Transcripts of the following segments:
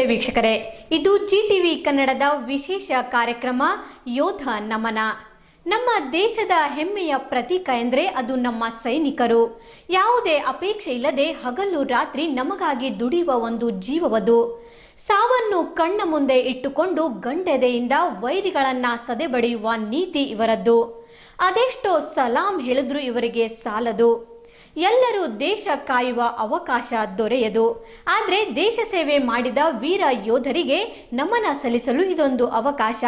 ನಮಸ್ತೆ ವೀಕ್ಷಕರೇ ಇದು ಜಿ ಟಿವಿ ಕನ್ನಡದ ವಿಶೇಷ ಕಾರ್ಯಕ್ರಮ ಯೋಧ ನಮನ ನಮ್ಮ ದೇಶದ ಹೆಮ್ಮೆಯ ಪ್ರತೀಕ ಎಂದರೆ ಅದು ನಮ್ಮ ಸೈನಿಕರು ಯಾವುದೇ ಅಪೇಕ್ಷೆ ಇಲ್ಲದೆ ಹಗಲು ರಾತ್ರಿ ನಮಗಾಗಿ ದುಡಿಯುವ ಒಂದು ಜೀವವದು ಸಾವನ್ನು ಕಣ್ಣ ಮುಂದೆ ಇಟ್ಟುಕೊಂಡು ಗಂಡೆದೆಯಿಂದ ವೈರಿಗಳನ್ನ ಸದೆಬಡಿಯುವ ನೀತಿ ಇವರದ್ದು ಅದೆಷ್ಟೋ ಸಲಾಂ ಹೇಳಿದ್ರು ಇವರಿಗೆ ಸಾಲದು ಎಲ್ಲರೂ ದೇಶ ಕಾಯುವ ಅವಕಾಶ ದೊರೆಯದು ಆದರೆ ದೇಶ ಸೇವೆ ಮಾಡಿದ ವೀರ ಯೋಧರಿಗೆ ನಮನ ಸಲ್ಲಿಸಲು ಇದೊಂದು ಅವಕಾಶ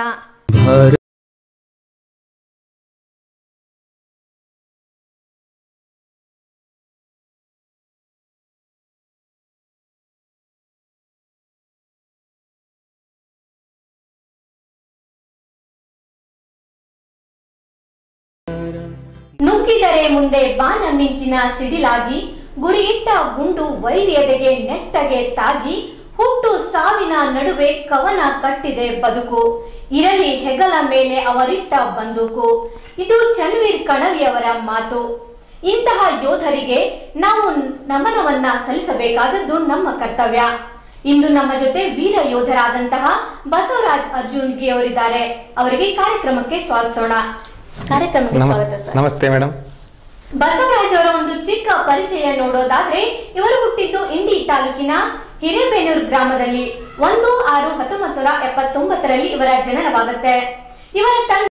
ನುಗ್ಗಿದರೆ ಮುಂದೆ ಬಾನ ಮಿಂಚಿನ ಸಿಡಿಲಾಗಿ ಗುರಿಯಿಟ್ಟ ಗುಂಡು ವೈರಿಯದೆಗೆ ನೆಟ್ಟಗೆ ತಾಗಿ ಹುಟ್ಟು ಸಾವಿನ ನಡುವೆ ಕವನ ಕಟ್ಟಿದೆ ಬದುಕು ಇರಲಿ ಹೆಗಲ ಮೇಲೆ ಅವರಿಟ್ಟ ಬಂದೂಕು ಇದು ಚನ್ವೀರ್ ಕಣವಿಯವರ ಮಾತು ಇಂತಹ ಯೋಧರಿಗೆ ನಾವು ನಮನವನ್ನ ಸಲ್ಲಿಸಬೇಕಾದದ್ದು ನಮ್ಮ ಕರ್ತವ್ಯ ಇಂದು ನಮ್ಮ ಜೊತೆ ವೀರ ಯೋಧರಾದಂತಹ ಬಸವರಾಜ್ ಅರ್ಜುನ್ಗಿ ಅವರಿದ್ದಾರೆ ಅವರಿಗೆ ಕಾರ್ಯಕ್ರಮಕ್ಕೆ ಸ್ವಾಗತಿಸೋಣ ಕಾರ್ಯಕ್ರಮಕ್ಕೆ ನಮಸ್ ಸ್ವಾಗತ ಸರ್ ನಮಸ್ತೆ ಮೇಡಮ್ ಬಸವರಾಜ್ ಅವರ ಒಂದು ಚಿಕ್ಕ ಪರಿಚಯ ನೋಡೋದಾದ್ರೆ ಇವರು ಹುಟ್ಟಿದ್ದು ಇಂಡಿ ತಾಲೂಕಿನ ಹಿರೇಬೇನೂರು ಗ್ರಾಮದಲ್ಲಿ ಒಂದು ಆರು ಹತ್ತೊಂಬತ್ತು ನೂರ ಎಪ್ಪತ್ತೊಂಬತ್ತರಲ್ಲಿ ಇವರ ಜನನವಾಗುತ್ತೆ ಇವರ ತಂದೆ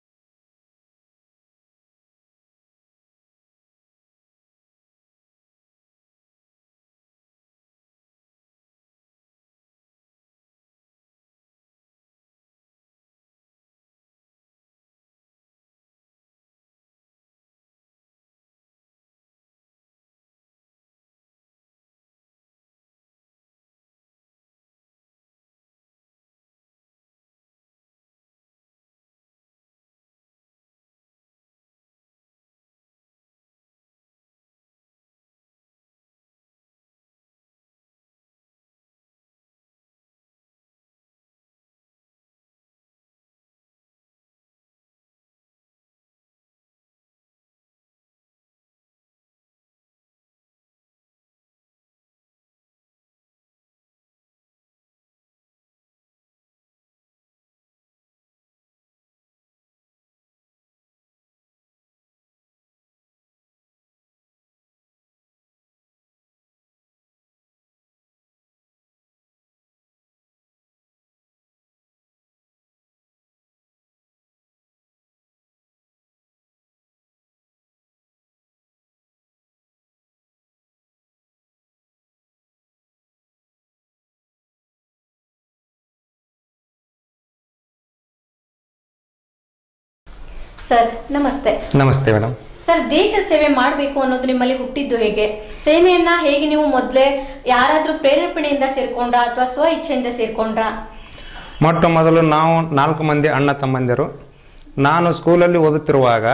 ಸರ್ ನಮಸ್ತೆ ನಮಸ್ತೆ ಮೇಡಮ್ ಸರ್ ದೇಶ ಸೇವೆ ಮಾಡಬೇಕು ಅನ್ನೋದು ನಿಮ್ಮಲ್ಲಿ ಹುಟ್ಟಿದ್ದು ಹೇಗೆ ಸೇವೆಯನ್ನ ಹೇಗೆ ನೀವು ಮೊದಲೇ ಯಾರಾದ್ರೂ ಪ್ರೇರೇಪಣೆಯಿಂದ ಸೇರ್ಕೊಂಡ್ರ ಅಥವಾ ಸ್ವ ಇಚ್ಛೆಯಿಂದ ಸೇರ್ಕೊಂಡ್ರ ಮೊಟ್ಟ ಮೊದಲು ನಾವು ನಾಲ್ಕು ಮಂದಿ ಅಣ್ಣ ತಮ್ಮಂದಿರು ನಾನು ಸ್ಕೂಲಲ್ಲಿ ಓದುತ್ತಿರುವಾಗ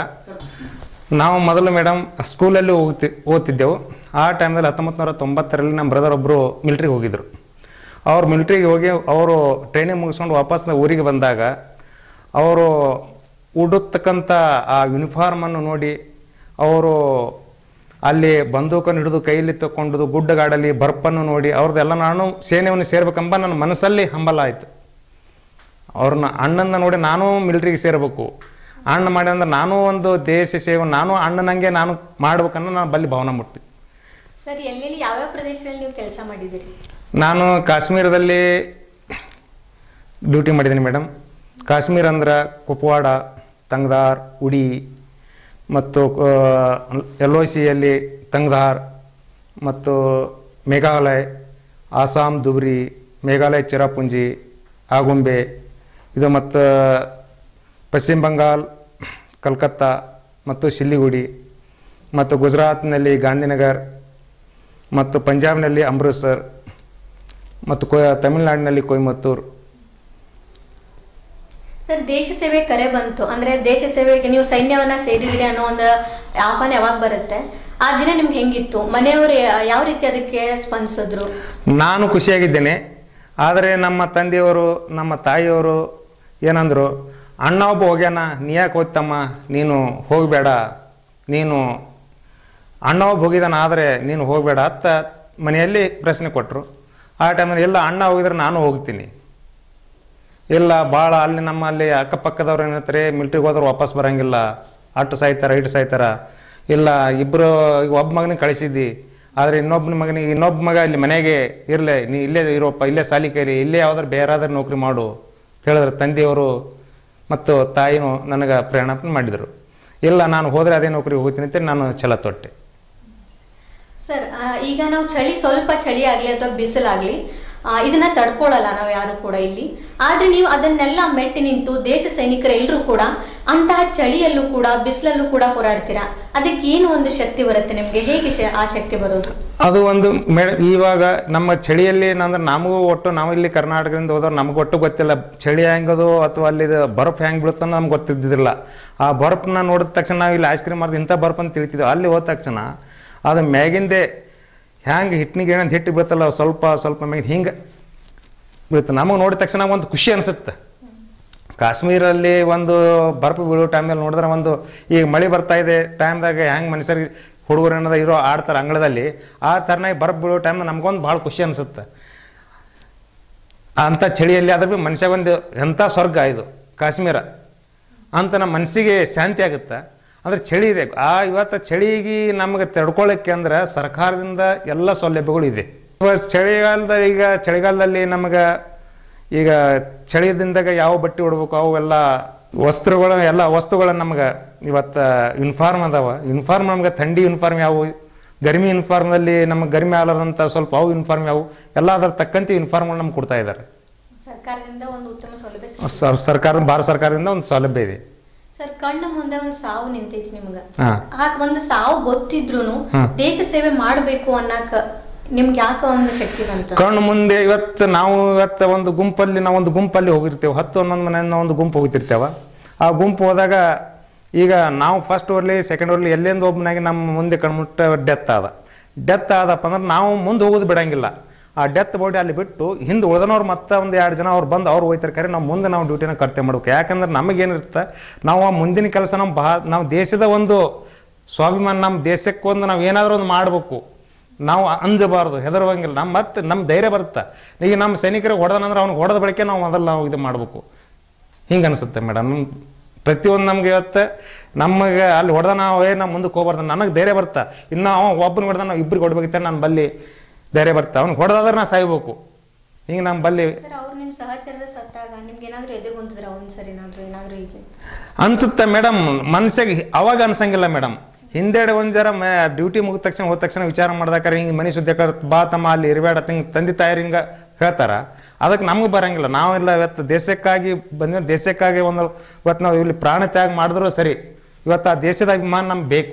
ನಾವು ಮೊದಲು ಮೇಡಮ್ ಸ್ಕೂಲಲ್ಲಿ ಹೋಗ್ತಿ ಓದ್ತಿದ್ದೆವು ಆ ಟೈಮ್ದಲ್ಲಿ ಹತ್ತೊಂಬತ್ತು ನೂರ ತೊಂಬತ್ತರಲ್ಲಿ ನಮ್ಮ ಬ್ರದರ್ ಒಬ್ಬರು ಮಿಲ್ಟ್ರಿಗೆ ಹೋಗಿದ್ರು ಅವ್ರು ಮಿಲ್ಟ್ರಿಗೆ ಹೋಗಿ ಅವರು ಟ್ರೈನಿಂಗ್ ಮುಗಿಸ್ಕೊಂಡು ವಾಪಸ್ ಊರಿಗೆ ಬಂದಾಗ ಅವರು ಉಡುತ್ತಕ್ಕಂಥ ಆ ಯೂನಿಫಾರ್ಮನ್ನು ನೋಡಿ ಅವರು ಅಲ್ಲಿ ಬಂದೂಕನ್ನು ಹಿಡಿದು ಕೈಯಲ್ಲಿ ತಗೊಂಡು ಗುಡ್ಡಗಾಡಲಿ ಬರ್ಪನ್ನು ನೋಡಿ ಅವ್ರದ್ದೆಲ್ಲ ನಾನು ಸೇನೆಯನ್ನು ಸೇರ್ಬೇಕೆಂಬ ನನ್ನ ಮನಸ್ಸಲ್ಲಿ ಹಂಬಲ ಆಯಿತು ಅವ್ರನ್ನ ಅಣ್ಣನ ನೋಡಿ ನಾನು ಮಿಲ್ಟ್ರಿಗೆ ಸೇರಬೇಕು ಅಣ್ಣ ಮಾಡಿ ಅಂದ್ರೆ ನಾನು ಒಂದು ದೇಶ ಸೇವೆ ನಾನು ಅಣ್ಣನಂಗೆ ನಾನು ಮಾಡ್ಬೇಕನ್ನೋ ನಾನು ಬಲ್ಲಿ ಭಾವನೆ ಮುಟ್ಟಿ ಸರ್ ಎಲ್ಲೆಲ್ಲಿ ಯಾವ್ಯಾವ ಪ್ರದೇಶದಲ್ಲಿ ನೀವು ಕೆಲಸ ಮಾಡಿದಿರಿ ನಾನು ಕಾಶ್ಮೀರದಲ್ಲಿ ಡ್ಯೂಟಿ ಮಾಡಿದ್ದೀನಿ ಮೇಡಮ್ ಕಾಶ್ಮೀರ ಅಂದ್ರೆ ಕುಪ್ವಾಡ ತಂಗ್ದಾರ್ ಉಡಿ ಮತ್ತು ಎಲ್ ಒ ಸಿಯಲ್ಲಿ ತಂಗ್ದಾರ್ ಮತ್ತು ಮೇಘಾಲಯ ಆಸಾಂ ದುಬ್ರಿ ಮೇಘಾಲಯ ಚಿರಾಪುಂಜಿ ಆಗುಂಬೆ ಇದು ಮತ್ತು ಪಶ್ಚಿಮ ಬಂಗಾಲ್ ಕಲ್ಕತ್ತಾ ಮತ್ತು ಶಿಲ್ಲಿಗುಡಿ ಮತ್ತು ಗುಜರಾತ್ನಲ್ಲಿ ಗಾಂಧಿನಗರ್ ಮತ್ತು ಪಂಜಾಬ್ನಲ್ಲಿ ಅಮೃತ್ಸರ್ ಮತ್ತು ಕೊ ತಮಿಳುನಾಡಿನಲ್ಲಿ ಕೊಯಮತ್ತೂರು ಸರ್ ದೇಶ ಸೇವೆ ಕರೆ ಬಂತು ಅಂದ್ರೆ ದೇಶ ಸೇವೆಗೆ ನೀವು ಸೈನ್ಯವನ್ನ ಸೇರಿದಿರಿ ಅನ್ನೋ ಒಂದು ಆಹ್ವಾನ ಯಾವಾಗ ಬರುತ್ತೆ ಆ ದಿನ ನಿಮ್ಗೆ ಹೆಂಗಿತ್ತು ಮನೆಯವರು ಯಾ- ಯಾವ ರೀತಿ ಅದಕ್ಕೆ ಸ್ಪಂದಿಸಿದ್ರು ನಾನು ಖುಷಿಯಾಗಿದ್ದೇನೆ ಆದರೆ ನಮ್ಮ ತಂದೆಯವರು ನಮ್ಮ ತಾಯಿಯವರು ಏನಂದರು ಅಣ್ಣ ಒಬ್ಬ ಹೋಗ್ಯಾನ ನೀ ಯಾಕೆ ಹೋಗ್ತಮ್ಮ ನೀನು ಹೋಗಬೇಡ ನೀನು ಅಣ್ಣ ಒಬ್ಬ ಹೋಗಿದ್ದಾನ ಆದರೆ ನೀನು ಹೋಗಬೇಡ ಅತ್ತ ಮನೆಯಲ್ಲಿ ಪ್ರಶ್ನೆ ಕೊಟ್ಟರು ಆ ಟೈಮಲ್ಲಿ ಎಲ್ಲ ಅಣ್ಣ ಹೋಗಿದ್ರೆ ನಾನು ಹೋಗ್ತೀನಿ ಇಲ್ಲ ಭಾಳ ಅಲ್ಲಿ ನಮ್ಮ ಅಲ್ಲಿ ಅಕ್ಕಪಕ್ಕದವ್ರು ಏನಂತಾರೆ ಮಿಲ್ಟ್ರಿಗೆ ಹೋದ್ರೆ ವಾಪಸ್ ಬರಂಗಿಲ್ಲ ಅಟ್ಟು ಸಾಯ್ತಾರ ಇಟ್ಟು ಸಾಯ್ತಾರ ಇಲ್ಲ ಇಬ್ಬರು ಈಗ ಒಬ್ಬ ಮಗನಿಗೆ ಕಳಿಸಿದ್ದಿ ಆದರೆ ಇನ್ನೊಬ್ಬನ ಮಗನಿಗೆ ಇನ್ನೊಬ್ಬ ಮಗ ಇಲ್ಲಿ ಮನೆಗೆ ಇರಲಿ ನೀ ಇಲ್ಲೇ ಇರೋಪ್ಪ ಇಲ್ಲೇ ಸಾಲಿ ಕೈಲಿ ಇಲ್ಲೇ ಯಾವ್ದಾರು ಬೇರಾದ್ರೆ ನೌಕರಿ ಮಾಡು ಹೇಳಿದ್ರು ತಂದೆಯವರು ಮತ್ತು ತಾಯಿನೂ ನನಗೆ ಪ್ರೇರಣೆ ಮಾಡಿದರು ಇಲ್ಲ ನಾನು ಹೋದರೆ ಅದೇ ನೌಕರಿ ಹೋಗ್ತೀನಿ ಅಂತ ನಾನು ಛಲ ತೊಟ್ಟೆ ಸರ್ ಆ, ಈಗ ನಾವು ಚಳಿ ಸ್ವಲ್ಪ ಚಳಿ ಆಗ್ಲಿ ಅಥವಾ ಬಿಸಿಲಾಗ್ಲಿ ಆ, ಇದನ್ನ ತಡ್ಕೊಳ್ಳಲ್ಲ ನಾವು ಯಾರು ಕೂಡ ಇಲ್ಲಿ ಆದ್ರೆ ನೀವು ಅದನ್ನೆಲ್ಲ ಮೆಟ್ಟಿ ನಿಂತು ದೇಶ ಸೈನಿಕರ ಎಲ್ಲರೂ ಕೂಡ ಅಂತಹ ಚಳಿಯಲ್ಲೂ ಕೂಡ ಬಿಸಿಲಲ್ಲೂ ಕೂಡ ಹೋರಾಡ್ತೀರಾ ಅದಕ್ಕೆ ಏನು ಒಂದು ಶಕ್ತಿ ಬರುತ್ತೆ ನಿಮ್ಗೆ ಹೇಗೆ ಶ- ಆ ಶಕ್ತಿ ಬರೋದು ಅದು ಒಂದು ಮೇ ಇವಾಗ ನಮ್ಮ ಚಳಿಯಲ್ಲಿ ಅಂದ್ರೆ ನಮಗೂ ಒಟ್ಟು ನಾವು ಇಲ್ಲಿ ಕರ್ನಾಟಕದಿಂದ ಹೋದವ್ರು ನಮ್ಗೆ ಒಟ್ಟು ಗೊತ್ತಿಲ್ಲ ಚಳಿ ಹೆಂಗದು ಅಥವಾ ಅಲ್ಲಿ ಬರ್ಫ್ ಹೆಂಗೆ ಬೀಳುತ್ತೋ ನಮ್ಗೆ ಗೊತ್ತಿದ್ದಿಲ್ಲ ಆ ಬರ್ಫ್ನ ನೋಡಿದ ತಕ್ಷಣ ನಾವು ಇಲ್ಲಿ ಐಸ್ ಕ್ರೀಮ್ ಮಾಡಿದ ಇಂಥ ಬರ್ಫ್ ಅಂತ ತಿಳ್ತಿದ್ವಿ ಅಲ್ಲಿ ಹೋದ ತಕ್ಷಣ ಅದು ಮ್ಯಾಗಿಂದೆ ಹ್ಯಾಂಗೆ ಹಿಟ್ಟಿನಿಗೆ ಏನಂತ ಹಿಟ್ಟು ಬೀಳ್ತಲ್ಲ ಸ್ವಲ್ಪ ಸ್ವಲ್ಪ ಮ್ಯಾಗ ಹಿಂಗೆ ಬೀಳುತ್ತೆ ನಮಗೆ ನೋಡಿದ ತಕ್ಷಣ ಒಂದು ಖುಷಿ ಅನಿಸುತ್ತೆ ಕಾಶ್ಮೀರಲ್ಲಿ ಒಂದು ಬರ್ಫ್ ಬೀಳೋ ಟೈಮಲ್ಲಿ ನೋಡಿದ್ರೆ ಒಂದು ಈಗ ಮಳೆ ಬರ್ತಾ ಇದೆ ಟೈಮ್ದಾಗ ಹೆಂಗೆ ಮನುಷ್ಯರಿಗೆ ಹುಡುಗರು ಏನದ ಇರೋ ಆಡ್ತಾರೆ ಅಂಗಳದಲ್ಲಿ ಆ ಥರನಾಗಿ ಬರ್ಫ್ ಬೀಳೋ ಟೈಮ್ ನಮ್ಗೊಂದು ಭಾಳ ಖುಷಿ ಅನಿಸುತ್ತೆ ಅಂಥ ಚಳಿಯಲ್ಲಿ ಅದ್ರ ಬಿ ಮನುಷ್ಯ ಒಂದು ಎಂಥ ಸ್ವರ್ಗ ಇದು ಕಾಶ್ಮೀರ ಅಂತ ನಮ್ಮ ಮನಸ್ಸಿಗೆ ಶಾಂತಿ ಆಗುತ್ತೆ ಅಂದ್ರೆ ಚಳಿ ಇದೆ ಆ ಇವತ್ತು ಚಳಿಗೆ ನಮಗೆ ತಡ್ಕೊಳ್ಳೋಕ್ಕೆ ಅಂದ್ರೆ ಸರ್ಕಾರದಿಂದ ಎಲ್ಲ ಸೌಲಭ್ಯಗಳು ಇದೆ ಇವಾಗ ಚಳಿಗಾಲದ ಈಗ ಚಳಿಗಾಲದಲ್ಲಿ ನಮಗೆ ಈಗ ಚಳಿದಿಂದಾಗ ಯಾವ ಬಟ್ಟೆ ಉಡ್ಬೇಕು ಅವೆಲ್ಲ ವಸ್ತ್ರಗಳು ಎಲ್ಲ ವಸ್ತುಗಳು ನಮ್ಗೆ ಇವತ್ತು ಯೂನಿಫಾರ್ಮ್ ಅದಾವ ಯೂನಿಫಾರ್ಮ್ ನಮ್ಗೆ ಥಂಡಿ ಯೂನಿಫಾರ್ಮ್ ಯಾವುವು ಗರ್ಮಿ ಯೂನಿಫಾರ್ಮ್ನಲ್ಲಿ ನಮಗೆ ಗರ್ಮಿ ಆಗಲಾರ್ದಂಥ ಸ್ವಲ್ಪ ಅವು ಯೂನಿಫಾರ್ಮ್ ಯಾವುವು ಎಲ್ಲ ಅದ್ರ ತಕ್ಕಂತೆ ಯೂನಿಫಾರ್ಮ್ಗಳು ನಮ್ಗೆ ಕೊಡ್ತಾ ಇದ್ದಾರೆ ಸರ್ಕಾರದಿಂದ ಒಂದು ಉತ್ತಮ ಸೌಲಭ್ಯ ಸಿಗುತ್ತೆ. ಸರ್ ಸರ್ಕಾರ ಭಾರತ ಸರ್ಕಾರದಿಂದ ಒಂದು ಸೌಲಭ್ಯ ಇದೆ ಸರ್ ಕಣ್ಣ ಮುಂದೆ ಒಂದು ಸಾವು ನಿಂತೈತಿ ನಿಮ್ಗ ಹಾಂ ಆ ಒಂದು ಸಾವು ಗೊತ್ತಿದ್ರೂನು ಹ್ಮ್. ದೇಶ ಸೇವೆ ಮಾಡಬೇಕು ಅನ್ನಕ ನಿಮ್ಗೆ ಯಾಕ ಒಂದು ಶಕ್ತಿ ಬಂತು ಕಣ್ಣು ಮುಂದೆ ಇವತ್ತು ನಾವು ಇವತ್ತು ಒಂದು ಗುಂಪಲ್ಲಿ ನಾವು ಒಂದು ಗುಂಪಲ್ಲಿ ಹೋಗಿರ್ತೇವೆ ಹತ್ತು ಹನ್ನೊಂದು ಮನೆಯಿಂದ ಒಂದು ಗುಂಪು ಹೋಗ್ತಿರ್ತೇವೆ ಆ ಗುಂಪು ಹೋದಾಗ ಈಗ ನಾವು ಫಸ್ಟ್ ಓರ್ಲಿ ಸೆಕೆಂಡ್ ಓರ್ಲಿ ಎಲ್ಲೆಂದು ಒಬ್ಬನಾಗಿ ನಮ್ಮ ಮುಂದೆ ಕಣ್ಮುಟ್ಟ ಡೆತ್ ಆದ ಡೆತ್ ಆದಪ್ಪ ಅಂದ್ರೆ ನಾವು ಮುಂದೆ ಹೋಗೋದು ಬಿಡಂಗಿಲ್ಲ ಆ ಡೆತ್ ಬಾಡಿ ಅಲ್ಲಿ ಬಿಟ್ಟು ಹಿಂದೆ ಉಳಿದನವ್ರು ಮತ್ತೆ ಒಂದು ಎರಡು ಜನ ಅವ್ರು ಬಂದು ಅವ್ರು ಹೋಯ್ತಾರೆ ಕರೆ ನಾವು ಮುಂದೆ ನಾವು ಡ್ಯೂಟಿನ ಕರ್ತವ್ಯ ಮಾಡ್ಬೇಕು ಯಾಕಂದ್ರೆ ನಮಗೇನಿರುತ್ತೆ ನಾವು ಆ ಮುಂದಿನ ಕೆಲಸ ನಮ್ಮ ಬಾ ನಾವು ದೇಶದ ಒಂದು ಸ್ವಾಭಿಮಾನ ನಮ್ಮ ದೇಶಕ್ಕೆ ಒಂದು ನಾವು ಏನಾದರೂ ಒಂದು ಮಾಡಬೇಕು ನಾವು ಅಂಜಬಾರ್ದು ಹೆದರುವಂಗಿಲ್ಲ ನಮ್ಮ ಮತ್ತೆ ನಮ್ಮ ಧೈರ್ಯ ಬರುತ್ತೆ ಈಗ ನಮ್ಮ ಸೈನಿಕರಿಗೆ ಹೊಡೆದನಂದ್ರೆ ಅವ್ನಿಗೆ ಹೊಡೆದ ಬಳಿಕೆ ನಾವು ಮೊದಲು ನಾವು ಇದು ಮಾಡಬೇಕು ಹಿಂಗೆ ಅನಿಸುತ್ತೆ ಮೇಡಮ್ ಪ್ರತಿಯೊಂದು ನಮ್ಗೆ ಇವತ್ತು ನಮಗೆ ಅಲ್ಲಿ ಹೊಡೆದ ನಾವು ಏ ನಾವು ಮುಂದಕ್ಕೆ ಹೋಗ್ಬಾರ್ದು ನನಗೆ ಧೈರ್ಯ ಬರ್ತಾ ಇನ್ನು ಅವ ಒಬ್ಬನ ಹೊಡೆದ ನಾವು ಇಬ್ಬರಿಗೆ ಹೊಡ್ಬೇಕಿತ್ತ ನನ್ನ ಬಲ್ಲಿ ಧೈರ್ಯ ಬರ್ತಾ ಅವ್ನಿಗೆ ಹೊಡೆದಾದ್ರೆ ನಾ ಸಾಯ್ಬೇಕು ಹಿಂಗೆ ನಮ್ಮ ಬಲ್ಲಿ ಸರ್ ಅವ್ರು ನಿಮ್ ಸಹಚರದ ಸತ್ತಾಗ ನಿಮ್ಗೆ ಏನಾದ್ರು ಎದೆ ಕುಂತಿದ್ರ ಒಂದ್ಸರಿ ಏನಾದ್ರು ಏನಾದ್ರು ಹೀಗೆ ಅನ್ಸುತ್ತೆ ಮೇಡಮ್ ಮನ್ಸಿಗೆ ಅವಾಗ ಅನ್ಸಂಗಿಲ್ಲ ಮೇಡಮ್ ಹಿಂದೆಡೆ ಒಂದು ಜರ ಮ ಡ್ಯೂಟಿ ಮುಗಿದ ತಕ್ಷಣ ಹೋದ ತಕ್ಷಣ ವಿಚಾರ ಮಾಡ್ದಾಕಾರ ಹಿಂಗೆ ಮನೆ ಸುದ್ದಿ ಬಾ ತಮ್ಮ ಅಲ್ಲಿ ಇರಬೇಡ ಹಿಂಗೆ ತಂದೆ ತಾಯರು ಹಿಂಗೆ ಹೇಳ್ತಾರ ಅದಕ್ಕೆ ನಮ್ಗೆ ಬರಂಗಿಲ್ಲ ನಾವೆಲ್ಲ ಇವತ್ತು ದೇಶಕ್ಕಾಗಿ ಬಂದ ದೇಶಕ್ಕಾಗಿ ಒಂದು ಇವತ್ತು ನಾವು ಇಲ್ಲಿ ಪ್ರಾಣ ತ್ಯಾಗ ಮಾಡಿದ್ರು ಸರಿ ಇವತ್ತು ಆ ದೇಶದ ಅಭಿಮಾನ ನಮ್ಗೆ ಬೇಕು